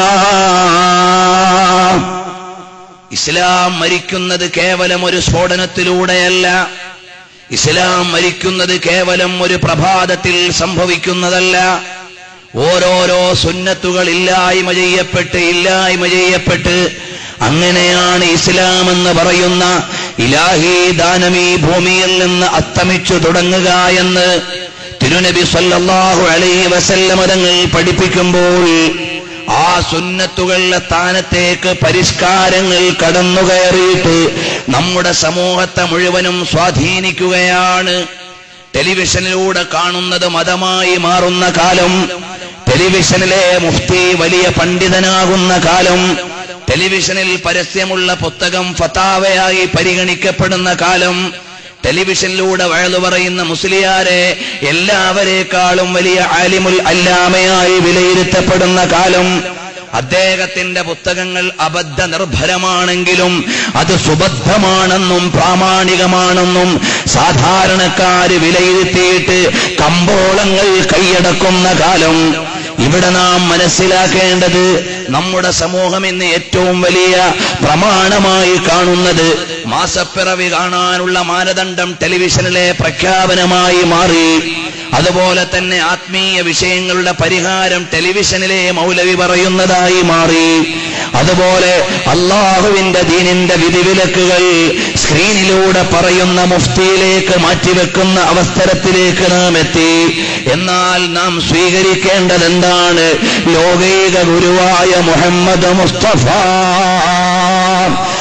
A: ഇസ്ലാം മരിക്കുന്നത് കേവലം ഒരു സ്ഫോടനത്തിലൂടെയല്ല ഇസ്ലാം മരിക്കുന്നത് കേവലം ഒരു പ്രഭാതത്തിൽ സംഭവിക്കുന്നതല്ല ഓരോരോ സുന്നത്തുകൾ ഇല്ലായ്മ ചെയ്യപ്പെട്ട് ഇല്ലായ്മ ചെയ്യപ്പെട്ട് അങ്ങനെയാണ് ഇസ്ലാം എന്ന് പറയുന്ന ഇലാഹി ദാനമീ ഭൂമിയിൽ നിന്ന് അസ്തമിച്ചു തുടങ്ങുക എന്ന് തിരുനബി സല്ലല്ലാഹു അലൈഹി വസല്ലമ തങ്ങൾ പഠിപ്പിക്കുമ്പോൾ ആ സുന്നത്തുകളുടെ സ്ഥാനത്തേക്ക് പരിഷ്കാരങ്ങൾ കടന്നുകയറിയിട്ട് നമ്മുടെ സമൂഹത്തെ മുഴുവനും സ്വാധീനിക്കുകയാണ് ടെലിവിഷനിലൂടെ കാണുന്നത് മതമായി മാറുന്ന കാലം ടെലിവിഷനിലെ മുഫ്തി വലിയ പണ്ഡിതനാകുന്ന കാലം ടെലിവിഷനിൽ പരസ്യമുള്ള പുസ്തകം ഫതാവയായി പരിഗണിക്കപ്പെടുന്ന കാലം ടെലിവിഷനിലൂടെ വഴതു പറയുന്ന മുസ്ലിയാരെ എല്ലാവരെക്കാളും വലിയ ആലിമുൽ അല്ലാമയായി വിലയിരുത്തപ്പെടുന്ന കാലം അദ്ദേഹത്തിന്റെ പുസ്തകങ്ങൾ അബദ്ധ നിർഭരമാണെങ്കിലും അത് സുബദ്ധമാണെന്നും പ്രാമാണികമാണെന്നും സാധാരണക്കാര് വിലയിരുത്തിയിട്ട് കമ്പോളങ്ങൾ കൈയടക്കുന്ന കാലം ഇവിടെ നാം മനസ്സിലാക്കേണ്ടത് നമ്മുടെ സമൂഹം ഇന്ന് ഏറ്റവും വലിയ പ്രമാണമായി കാണുന്നത് മാസപ്പിറവി കാണാനുള്ള മാനദണ്ഡം ടെലിവിഷനിലെ പ്രഖ്യാപനമായി മാറി അതുപോലെ തന്നെ ആത്മീയ വിഷയങ്ങളുടെ പരിഹാരം ടെലിവിഷനിലെ മൗലവി പറയുന്നതായി മാറി അതുപോലെ അള്ളാഹുവിന്റെ ദീനിന്റെ വിധിവിലക്കുകൾ സ്ക്രീനിലൂടെ പറയുന്ന മുഫ്തിയിലേക്ക് മാറ്റിവെക്കുന്ന അവസരത്തിലേക്ക് നാം എത്തി എന്നാൽ നാം സ്വീകരിക്കേണ്ടത് എന്താണ് ലോകൈക ഗുരുവായ മുഹമ്മദ് മുസ്തഫ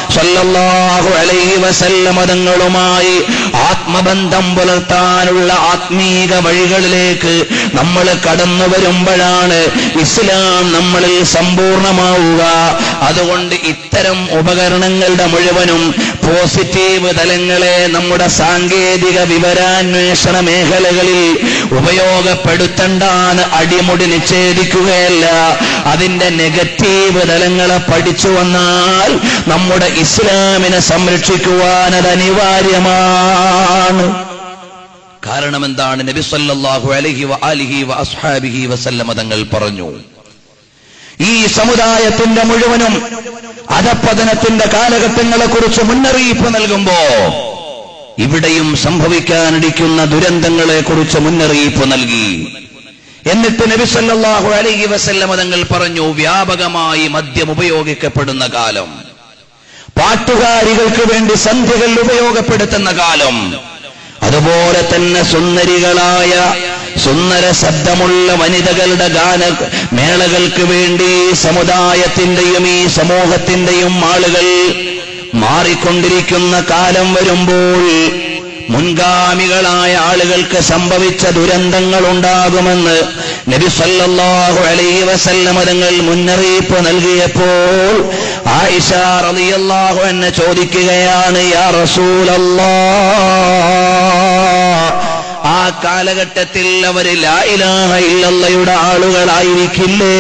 A: സല്ലല്ലാഹു അലൈഹി വസല്ലമ തങ്ങളുമായി ആത്മബന്ധം പുലർത്താനുള്ള ആത്മീക വഴികളിലേക്ക് നമ്മൾ കടന്നു വരുമ്പോഴാണ് ഇസ്ലാം നമ്മളിൽ സമ്പൂർണമാവുക അതുകൊണ്ട് ഇത്തരം ഉപകരണങ്ങളുടെ മുഴുവനും പോസിറ്റീവ് തലങ്ങളെ നമ്മുടെ സാങ്കേതിക വിവരാന്വേഷണ മേഖലകളിൽ ഉപയോഗപ്പെടുത്തണ്ടാന്ന് അടിമുടി നിഷേധിക്കുകയല്ല അതിന്റെ നെഗറ്റീവ് തലങ്ങളെ പഠിച്ചു വന്നാൽ നമ്മുടെ ഇസ്ലാമിനെ സംരക്ഷിക്കുവാൻ അത് അനിവാര്യമാണ് കാരണം എന്താണ് നബി സല്ലല്ലാഹു അലൈഹി വ ആലിഹി വ അസ്ഹാബിഹി വസല്ലമ തങ്ങൾ പറഞ്ഞു ഈ സമുദായത്തിന്റെ മുഴുവനും അധപ്പതനത്തിന്റെ കാലഘട്ടങ്ങളെ കുറിച്ച് മുന്നറിയിപ്പ് നൽകുമ്പോ ഇവിടെയും സംഭവിക്കാനിരിക്കുന്ന ദുരന്തങ്ങളെ കുറിച്ച് മുന്നറിയിപ്പ് നൽകി എന്നിട്ട് നബി സല്ലല്ലാഹു അലൈഹി വസല്ലമ തങ്ങൾ പറഞ്ഞു വ്യാപകമായി മദ്യം ഉപയോഗിക്കപ്പെടുന്ന കാലം പാട്ടുകാരികൾക്ക് വേണ്ടി സന്ധ്യകൾ ഉപയോഗപ്പെടുത്തുന്ന കാലം അതുപോലെ തന്നെ സുന്ദരികളായ സുന്ദര ശബ്ദമുള്ള വനിതകളുടെ ഗാന മേളകൾക്ക് വേണ്ടി സമുദായത്തിന്റെയും ഈ സമൂഹത്തിന്റെയും ആളുകൾ മാറിക്കൊണ്ടിരിക്കുന്ന കാലം വരുമ്പോൾ മുൻഗാമികളായ ആളുകൾക്ക് സംഭവിച്ച ദുരന്തങ്ങൾ ഉണ്ടാകുമെന്ന് നബി സല്ലല്ലാഹു അലൈഹി വസല്ലമ തങ്ങൾ മുന്നറിയിപ്പ് നൽകിയപ്പോൾ ആയിഷ റളിയല്ലാഹു അൻഹ ചോദിക്കുകയാണ് യാ റസൂലല്ലാഹ് ആ കാലഘട്ടത്തിൽ അവര് ലാ ഇലാഹ ഇല്ലല്ലയുടെ ആളുകളായിരിക്കില്ലേ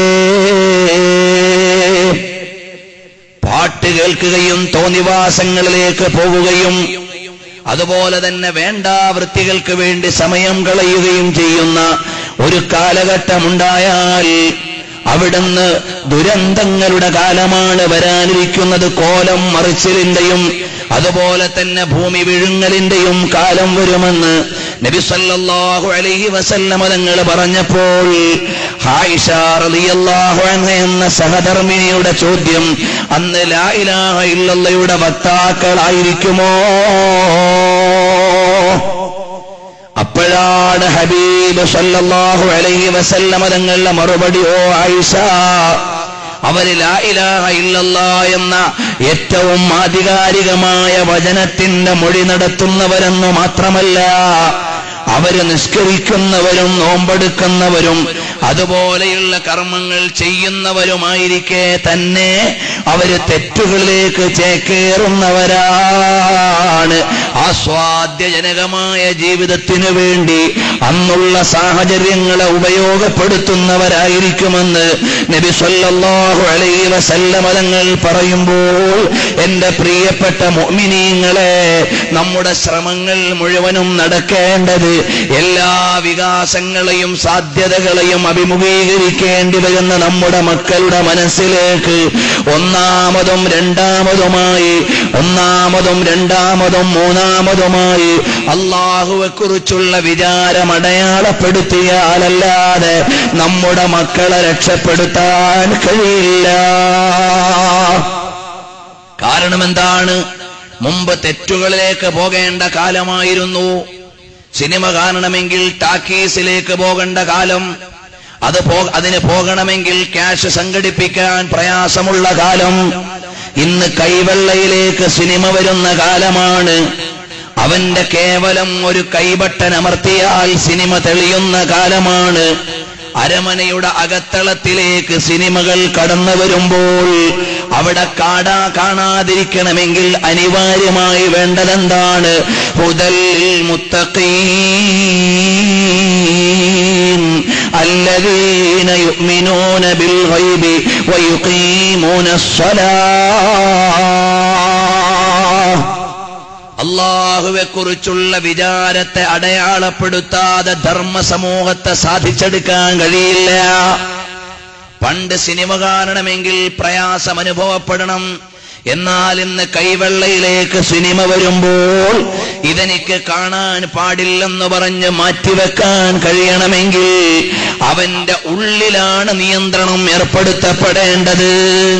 A: പാട്ട് കേൾക്കുകയും തോന്നിവാസങ്ങളിലേക്ക് പോകുകയും അതുപോലെ തന്നെ വേണ്ട വൃത്തികൾക്ക് വേണ്ടി സമയം കളയുകയും ചെയ്യുന്ന ഒരു കാലഘട്ടമുണ്ടായാൽ അവിടുന്ന് ദുരന്തങ്ങളുടെ കാലമാണ് വരാനിരിക്കുന്നത് കോലം മറിച്ചിലിന്റെയും അതുപോലെ തന്നെ ഭൂമി വിഴുങ്ങലിന്റെയും കാലം വരുമെന്ന് നബി സല്ലല്ലാഹു അലൈഹി വസല്ലമ തങ്ങൾ പറഞ്ഞപ്പോൾ ഹായിഷ റളിയല്ലാഹു അൻഹ എന്ന സഹധർമ്മിണിയുടെ ചോദ്യം അന്ന് ലാ ഇലാഹ ഇല്ലല്ലയുടെ വക്താക്കളായിരിക്കുമോ അപ്പോഴാണ് ഹബീബ് സല്ലല്ലാഹു അലൈഹി വസല്ലമ തങ്ങളുടെ മറുപടി ഓ ആയിഷ അവര് ലാ ഇലാഹ ഇല്ലല്ലാ എന്ന ഏറ്റവും ആധികാരികമായ വചനത്തിന്റെ മൊഴി നടത്തുന്നവരെന്ന് മാത്രമല്ല അവര് നിഷ്കരിക്കുന്നവരും നോമ്പെടുക്കുന്നവരും അതുപോലെയുള്ള കർമ്മങ്ങൾ ചെയ്യുന്നവരുമായിരിക്കെ തന്നെ അവര് തെറ്റുകളിലേക്ക് ചേക്കേറുന്നവരാണ് ആസ്വാദ്യജനകമായ ജീവിതത്തിനു വേണ്ടി അന്നുള്ള സാഹചര്യങ്ങളെ ഉപയോഗപ്പെടുത്തുന്നവരായിരിക്കുമെന്ന് നബി സല്ലല്ലാഹു അലൈഹി വസല്ലമ തങ്ങൾ പറയുമ്പോൾ എന്റെ പ്രിയപ്പെട്ട മുഅ്മിനീങ്ങളെ നമ്മുടെ ശ്രമങ്ങൾ മുഴുവനും നടക്കേണ്ടത് എല്ലാ വികാസങ്ങളെയും സാധ്യതകളെയും അഭിമുഖീകരിക്കേണ്ടി വരുന്ന നമ്മുടെ മക്കളുടെ മനസ്സിലേക്ക് ഒന്നാമതും രണ്ടാമതുമായി ഒന്നാമതും രണ്ടാമതും മൂന്നാമതുമായി അള്ളാഹുവെക്കുറിച്ചുള്ള വിചാരം അടയാളപ്പെടുത്തിയാലല്ലാതെ നമ്മുടെ മക്കളെ രക്ഷപ്പെടുത്താൻ കഴിയില്ല കാരണം എന്താണ് മുമ്പ് തെറ്റുകളിലേക്ക് പോകേണ്ട കാലമായിരുന്നു സിനിമ കാണണമെങ്കിൽ ടാക്കീസിലേക്ക് പോകേണ്ട കാലം അത് പോ അതിന് പോകണമെങ്കിൽ ക്യാഷ് സംഘടിപ്പിക്കാൻ പ്രയാസമുള്ള കാലം ഇന്ന് കൈവെള്ളയിലേക്ക് സിനിമ വരുന്ന കാലമാണ് അവന്റെ കേവലം ഒരു കൈബട്ടൻ അമർത്തിയാൽ സിനിമ തെളിയുന്ന കാലമാണ് അരമനയുടെ അകത്തളത്തിലേക്ക് സിനിമകൾ കടന്നു വരുമ്പോൾ അവിടെ കാടാ കാണാതിരിക്കണമെങ്കിൽ അനിവാര്യമായി വേണ്ടതെന്താണ് ഹുദൽ മുത്തഖീൻ الذين يؤمنون بالغيب ويقيمون الصلاة അള്ളാഹുവെ കുറിച്ചുള്ള വിചാരത്തെ അടയാളപ്പെടുത്താതെ ധർമ്മ സമൂഹത്തെ സാധിച്ചെടുക്കാൻ കഴിയില്ല പണ്ട് സിനിമ കാണണമെങ്കിൽ പ്രയാസം അനുഭവപ്പെടണം എന്നാൽ ഇന്ന് കൈവെള്ളയിലേക്ക് സിനിമ വരുമ്പോൾ ഇതെനിക്ക് കാണാൻ പാടില്ലെന്ന് പറഞ്ഞ് മാറ്റിവെക്കാൻ കഴിയണമെങ്കിൽ അവന്റെ ഉള്ളിലാണ് നിയന്ത്രണം ഏർപ്പെടുത്തപ്പെടേണ്ടത്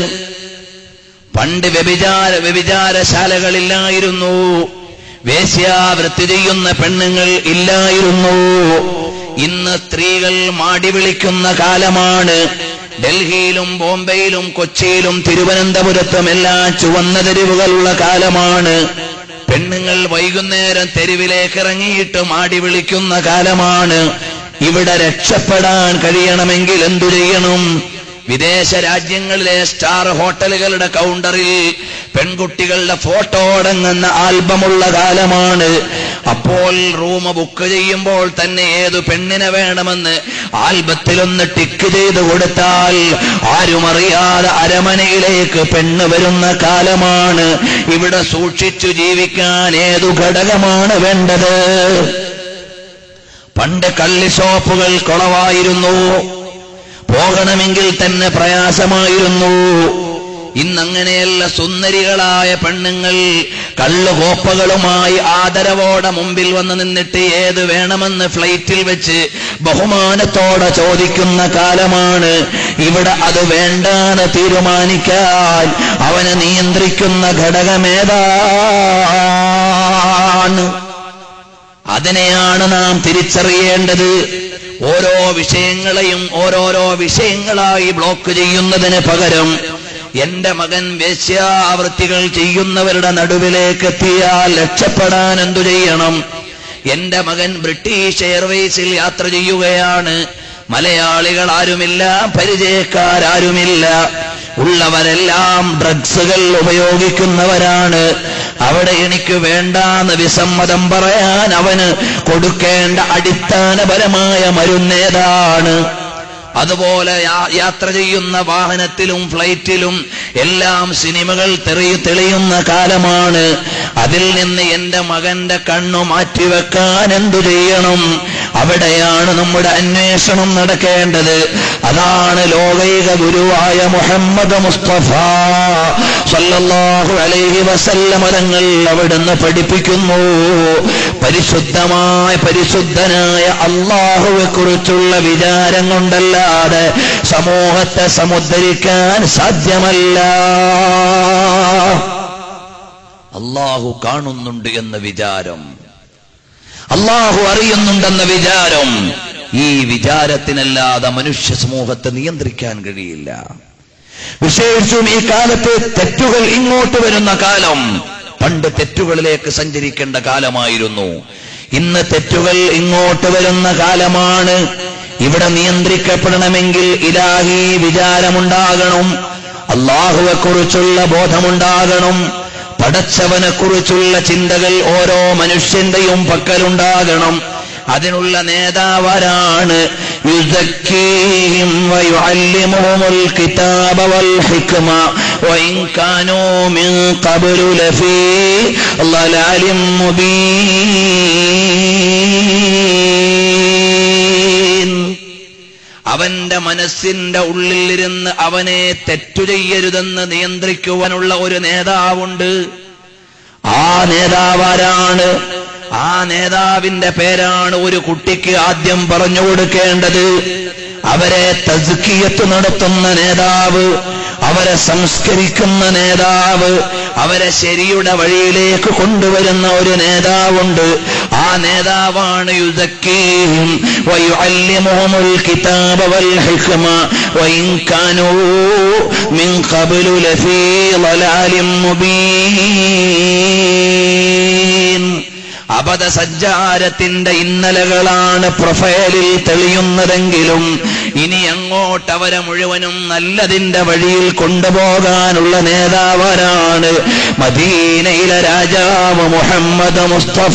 A: പണ്ട് വ്യഭിചാര വ്യഭിചാരശാലകളില്ലായിരുന്നു വേശ്യാവൃത്തി ചെയ്യുന്ന പെണ്ണുങ്ങൾ ഇല്ലായിരുന്നു ഇന്ന് സ്ത്രീകൾ മാടി വിളിക്കുന്ന കാലമാണ് ഡൽഹിയിലും ബോംബെയിലും കൊച്ചിയിലും തിരുവനന്തപുരത്തും എല്ലാം ചുവന്ന തെരുവുകളുള്ള കാലമാണ് പെണ്ണുങ്ങൾ വൈകുന്നേരം തെരുവിലേക്ക് ഇറങ്ങിയിട്ട് മാടി വിളിക്കുന്ന കാലമാണ് ഇവിടെ രക്ഷപ്പെടാൻ കഴിയണമെങ്കിൽ എന്തു ചെയ്യണം വിദേശ രാജ്യങ്ങളിലെ സ്റ്റാർ ഹോട്ടലുകളുടെ കൗണ്ടറിൽ പെൺകുട്ടികളുടെ ഫോട്ടോ അടങ്ങുന്ന ആൽബമുള്ള കാലമാണ് അപ്പോൾ റൂം ബുക്ക് ചെയ്യുമ്പോൾ തന്നെ ഏതു പെണ്ണിനെ വേണമെന്ന് ആൽബത്തിലൊന്ന് ടിക്ക് ചെയ്ത് കൊടുത്താൽ ആരും അറിയാതെ അരമനയിലേക്ക് പെണ്ണ് വരുന്ന കാലമാണ് ഇവിടെ സൂക്ഷിച്ചു ജീവിക്കാൻ ഏതു ഘടകമാണ് വേണ്ടത് പണ്ട് കള്ളി ഷോപ്പുകൾ കുളവായിരുന്നു പോകണമെങ്കിൽ തന്നെ പ്രയാസമായിരുന്നു ഇന്നങ്ങനെയല്ല സുന്ദരികളായ പെണ്ണുങ്ങൾ കള്ളുകോപ്പകളുമായി ആദരവോടെ മുമ്പിൽ വന്ന് നിന്നിട്ട് ഏത് വേണമെന്ന് ഫ്ലൈറ്റിൽ വെച്ച് ബഹുമാനത്തോടെ ചോദിക്കുന്ന കാലമാണ് ഇവിടെ അത് വേണ്ടാന്ന് തീരുമാനിക്കാൻ അവനെ നിയന്ത്രിക്കുന്ന ഘടകമേതാണ് അതിനെയാണ് നാം തിരിച്ചറിയേണ്ടത് ഓരോ വിഷയങ്ങളെയും ഓരോരോ വിഷയങ്ങളായി ബ്ലോക്ക് ചെയ്യുന്നതിന് പകരം എന്റെ മകൻ വേശ്യാവൃത്തികൾ ചെയ്യുന്നവരുടെ നടുവിലേക്ക് എത്തിയാൽ രക്ഷപ്പെടാൻ എന്തു ചെയ്യണം എന്റെ മകൻ ബ്രിട്ടീഷ് എയർവേസിൽ യാത്ര ചെയ്യുകയാണ് മലയാളികൾ ആരുമില്ല പരിചയക്കാരാരുമില്ല ഉള്ളവരെല്ലാം ഡ്രഗ്സുകൾ ഉപയോഗിക്കുന്നവരാണ് അവിടെ എനിക്ക് വേണ്ടാന്ന് വിസമ്മതം പറയാൻ അവന് കൊടുക്കേണ്ട അടിസ്ഥാനപരമായ മരുന്നേതാണ് അതുപോലെ യാ- യാത്ര ചെയ്യുന്ന വാഹനത്തിലും ഫ്ലൈറ്റിലും എല്ലാം സിനിമകൾ തെളിയു തെളിയുന്ന കാലമാണ് അതിൽ നിന്ന് എന്റെ മകന്റെ കണ്ണു മാറ്റിവെക്കാൻ എന്തു ചെയ്യണം അവിടെയാണ് നമ്മുടെ അന്വേഷണം നടക്കേണ്ടത് അതാണ് ലോകൈക ഗുരുവായ മുഹമ്മദ് മുസ്തഫ സല്ലല്ലാഹു അലൈഹി വസല്ലമ തങ്ങൾ അവിടുന്ന് പഠിപ്പിക്കുന്നു പരിശുദ്ധമായ പരിശുദ്ധനായ അള്ളാഹുവെ കുറിച്ചുള്ള വിചാരം കൊണ്ടല്ലാതെ സമൂഹത്തെ സമുദ്ധരിക്കാൻ സാധ്യമല്ല അള്ളാഹു കാണുന്നുണ്ട് എന്ന വിചാരം അള്ളാഹു അറിയുന്നുണ്ടെന്ന വിചാരം ഈ വിചാരത്തിനല്ലാതെ മനുഷ്യ സമൂഹത്തെ നിയന്ത്രിക്കാൻ കഴിയില്ല വിശേഷിച്ചും ഈ കാലത്ത് തെറ്റുകൾ ഇങ്ങോട്ട് വരുന്ന കാലം പണ്ട് തെറ്റുകളിലേക്ക് സഞ്ചരിക്കേണ്ട കാലമായിരുന്നു ഇന്ന് തെറ്റുകൾ ഇങ്ങോട്ട് വരുന്ന കാലമാണ് ഇവിടെ നിയന്ത്രിക്കപ്പെടണമെങ്കിൽ ഇലാഹി വിചാരമുണ്ടാകണം അള്ളാഹുവെക്കുറിച്ചുള്ള ബോധമുണ്ടാകണം പടച്ചവനെ കുറിച്ചുള്ള ചിന്തകൾ ഓരോ മനുഷ്യന്റെയും പക്കലുണ്ടാകണം അതിനുള്ള നേതാവരാണ് യുസക്കീഹിം വയുഅല്ലിമുഹുമുൽ കിതാബ വൽ ഹിക്മ വഇൻ കാനൂ മിൻ ഖബ്ലു ലഫീ ളലാലിൻ മുബീൻ അവന്റെ മനസ്സിന്റെ ഉള്ളിലിരുന്ന് അവനെ തെറ്റു ചെയ്യരുതെന്ന് നിയന്ത്രിക്കുവാനുള്ള ഒരു നേതാവുണ്ട് ആ നേതാവാരാണ് ആ നേതാവിന്റെ പേരാണ് ഒരു കുട്ടിക്ക് ആദ്യം പറഞ്ഞു കൊടുക്കേണ്ടത് അവരെ തസ്കിയത്ത് നടത്തുന്ന നേതാവ് അവരെ സംസ്കരിക്കുന്ന നേതാവ് അവരെ ശരിയുടെ വഴിയിലേക്ക് കൊണ്ടുവരുന്ന ഒരു നേതാവുണ്ട് ആ നേതാവാണ് യുസക്കീം വയുഅല്ലിമുഹുമുൽ കിതാബ വൽ ഹിക്മ വഇൻ കാനൂ മിൻ ഖബ്ലു ലഫീ ളലാലിൻ മുബീൻ അബദ്ധ സഞ്ചാരത്തിന്റെ ഇന്നലകളാണ് പ്രൊഫൈലിൽ തെളിയുന്നതെങ്കിലും ഇനി അങ്ങോട്ട് അവരെ മുഴുവനും നല്ലതിന്റെ വഴിയിൽ കൊണ്ടുപോകാനുള്ള നേതാവരാണ് മദീനയിലെ രാജാവ് മുഹമ്മദ് മുസ്തഫ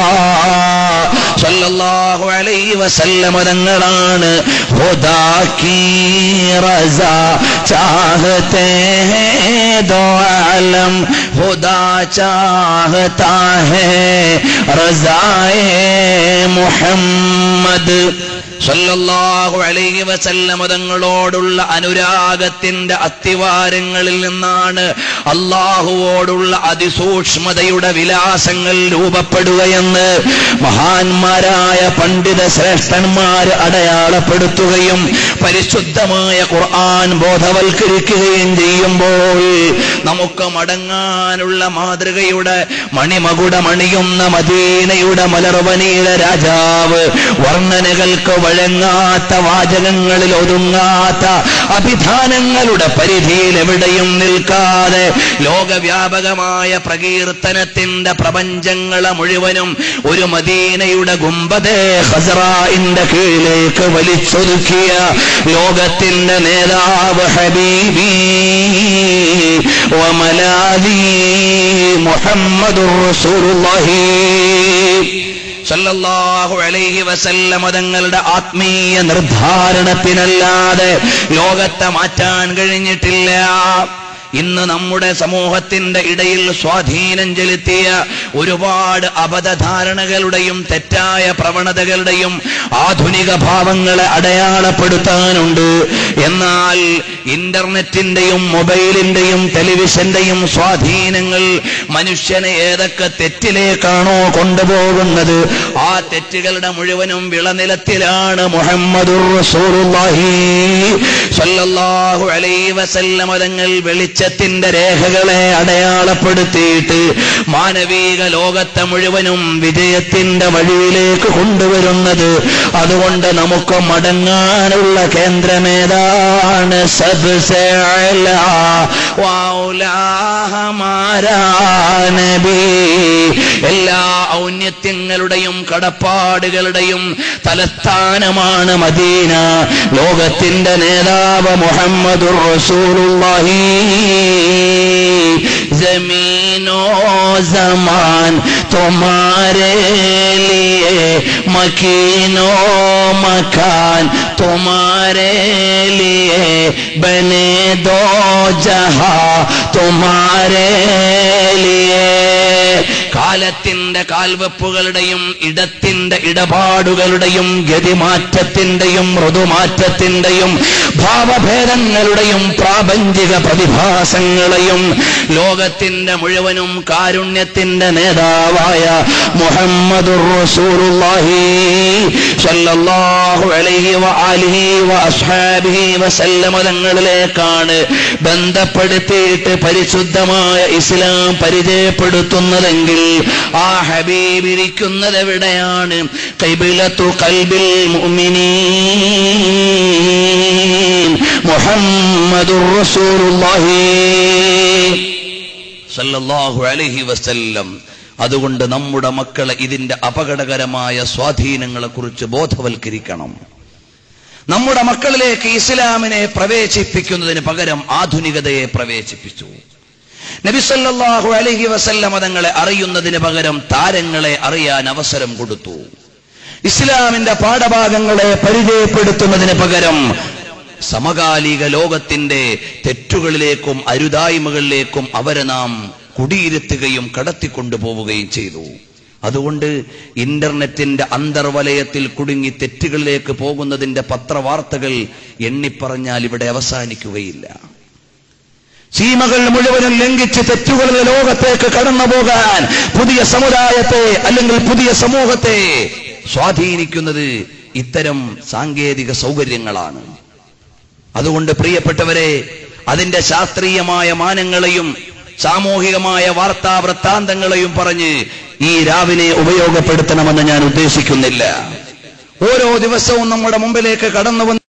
A: സല്ലല്ലാഹു അലൈഹി വസല്ലമ തങ്ങളാണ് ഹുദാക്കി റസ ചാഹത്തെ ദോ ആലം ഹുദാ ചാഹതാ ഹേ റസായേ മുഹമ്മദ് സല്ലല്ലാഹു അലൈഹി വസല്ലമ തങ്ങളോടുള്ള അനുരാഗത്തിന്റെ അത്തിവാരങ്ങളിൽ നിന്നാണ് അള്ളാഹുവോടുള്ള അതിസൂക്ഷ്മതയുടെ വിലാസങ്ങൾ രൂപപ്പെടുകയെന്ന് മഹാന്മാരായ പണ്ഡിത ശ്രേഷ്ഠന്മാർ അടയാളപ്പെടുത്തുകയും പരിശുദ്ധമായ ഖുർആൻ ബോധവൽക്കരിക്കുകയും ചെയ്യുമ്പോൾ നമുക്ക് മടങ്ങാനുള്ള മാതൃകയുടെ മണിമകുടമണിയുന്ന മദീനയുടെ മലർവനിയിലെ രാജാവ് വർണ്ണനകൾക്ക് വഴങ്ങാത്ത വാചകങ്ങളിൽ ഒതുങ്ങാത്ത അഭിധാനങ്ങളുടെ പരിധിയിൽ എവിടെയും നിൽക്കാതെ ലോകവ്യാപകമായ പ്രകീർത്തനത്തിന്റെ പ്രപഞ്ചങ്ങളെ മുഴുവനും ഒരു മദീനയുടെ ഗുംബദേ ഹസറായിന്റെ കീഴിലേക്ക് വലിച്ചൊതുക്കിയ ലോകത്തിന്റെ നേതാവ് ഹബീബി വമലാദി മുഹമ്മദുർ റസൂലുള്ളാഹി സല്ലല്ലാഹു അലൈഹി വസല്ലമ തങ്ങളുടെ ആത്മീയ നിർദ്ധാരണത്തിനല്ലാതെ ലോകത്തെ മാറ്റാൻ കഴിഞ്ഞിട്ടില്ല ഇന്ന് നമ്മുടെ സമൂഹത്തിന്റെ ഇടയിൽ സ്വാധീനം ചെലുത്തിയ ഒരുപാട് അബദ്ധധാരണകളുടെയും തെറ്റായ പ്രവണതകളുടെയും ആധുനിക ഭാവങ്ങളെ അടയാളപ്പെടുത്താനുണ്ട് എന്നാൽ ഇന്റർനെറ്റിന്റെയും മൊബൈലിന്റെയും ടെലിവിഷന്റെയും സ്വാധീനങ്ങൾ മനുഷ്യനെ ഏതൊക്കെ തെറ്റിലേക്കാണോ കൊണ്ടുപോകുന്നത് ആ തെറ്റുകളുടെ മുഴുവനും വിളനിലത്തിലാണ് മുഹമ്മദുർ റസൂലുള്ളാഹി സ്വല്ലല്ലാഹു അലൈഹി വസല്ലമ തങ്ങൾ വെളിച്ചത്തിന്റെ രേഖകളെ അടയാളപ്പെടുത്തിയിട്ട് മാനവിക ലോകത്തെ മുഴുവനും വിജയത്തിന്റെ വഴിയിലേക്ക് കൊണ്ടുവരുന്നത് അതുകൊണ്ട് നമുക്ക് മടങ്ങാനുള്ള കേന്ദ്രമേതാണ് സബ്സെ അലാ വൗലാ ഹമാരാ നബി എല്ലാ ഔന്നത്യങ്ങളുടെയും കടപ്പാടുകളുടെയും തലസ്ഥാനമാണ് മദീന ലോകത്തിന്റെ നേതാവ് മുഹമ്മദുർ റസൂലുള്ളാഹി ജമീനോ സമാൻ തുമാരെ लिए मकीनो मकान तुम्हारे लिए बने दो जहां तुम्हारे लिए കാലത്തിന്റെ കാൽവെപ്പുകളുടെയും ഇടത്തിന്റെ ഇടപാടുകളുടെയും ഗതിമാറ്റത്തിന്റെയും ഋതുമാറ്റത്തിന്റെയും ഭാവഭേദങ്ങളുടെയും പ്രാപഞ്ചിക പ്രതിഭാസങ്ങളെയും ലോകത്തിന്റെ മുഴുവനും കാരുണ്യത്തിന്റെ നേതാവായ മുഹമ്മദുർ റസൂലുള്ളാഹി സ്വല്ലല്ലാഹു അലൈഹി വആലിഹി വഅസ്ഹാബിഹി വസല്ലമ തങ്ങളിലേക്കാണ് ബന്ധപ്പെടുത്തിയിട്ട് പരിശുദ്ധമായ ഇസ്ലാം പരിചയപ്പെടുത്തുന്നതെങ്കിൽ ആ ഹബീബ് ഇരിക്കുന്നത് എവിടെയാണ് കൈബിലത്തു കൽബിൽ മുഅ്മിനീൻ മുഹമ്മദുർ റസൂലുള്ളാഹി സല്ലല്ലാഹു അലൈഹി വസല്ലം അതുകൊണ്ട് നമ്മുടെ മക്കളെ ഇതിന്റെ അപകടകരമായ സ്വാധീനങ്ങളെ കുറിച്ച് ബോധവൽക്കരിക്കണം നമ്മുടെ മക്കളിലേക്ക് ഇസ്ലാമിനെ പ്രവേശിപ്പിക്കുന്നതിന് പകരം ആധുനികതയെ പ്രവേശിപ്പിച്ചു നബിസല്ലാഹു അലഹി വസല്ല മതങ്ങളെ അറിയുന്നതിന് പകരം താരങ്ങളെ അറിയാൻ അവസരം കൊടുത്തു ഇസ്ലാമിന്റെ പാഠഭാഗങ്ങളെ പരിചയപ്പെടുത്തുന്നതിന് പകരം സമകാലിക ലോകത്തിന്റെ തെറ്റുകളിലേക്കും അരുതായ്മകളിലേക്കും അവരെ നാം കുടിയിരുത്തുകയും കടത്തിക്കൊണ്ടുപോവുകയും ചെയ്തു അതുകൊണ്ട് ഇന്റർനെറ്റിന്റെ അന്തർവലയത്തിൽ കുടുങ്ങി തെറ്റുകളിലേക്ക് പോകുന്നതിന്റെ പത്രവാർത്തകൾ എണ്ണിപ്പറഞ്ഞാൽ ഇവിടെ അവസാനിക്കുകയില്ല സീമകൾ മുഴുവനും ലംഘിച്ച് തെറ്റുകളുടെ ലോകത്തേക്ക് കടന്നു പോകാൻ പുതിയ സമുദായത്തെ അല്ലെങ്കിൽ പുതിയ സമൂഹത്തെ സ്വാധീനിക്കുന്നത് ഇത്തരം സാങ്കേതിക സൗകര്യങ്ങളാണ് അതുകൊണ്ട് പ്രിയപ്പെട്ടവരെ അതിന്റെ ശാസ്ത്രീയമായ മാനങ്ങളെയും സാമൂഹികമായ വാർത്താ വൃത്താന്തങ്ങളെയും പറഞ്ഞ് ഈ രാവിനെ ഉപയോഗപ്പെടുത്തണമെന്ന് ഞാൻ ഉദ്ദേശിക്കുന്നില്ല ഓരോ ദിവസവും നമ്മുടെ മുമ്പിലേക്ക് കടന്നു വന്ന്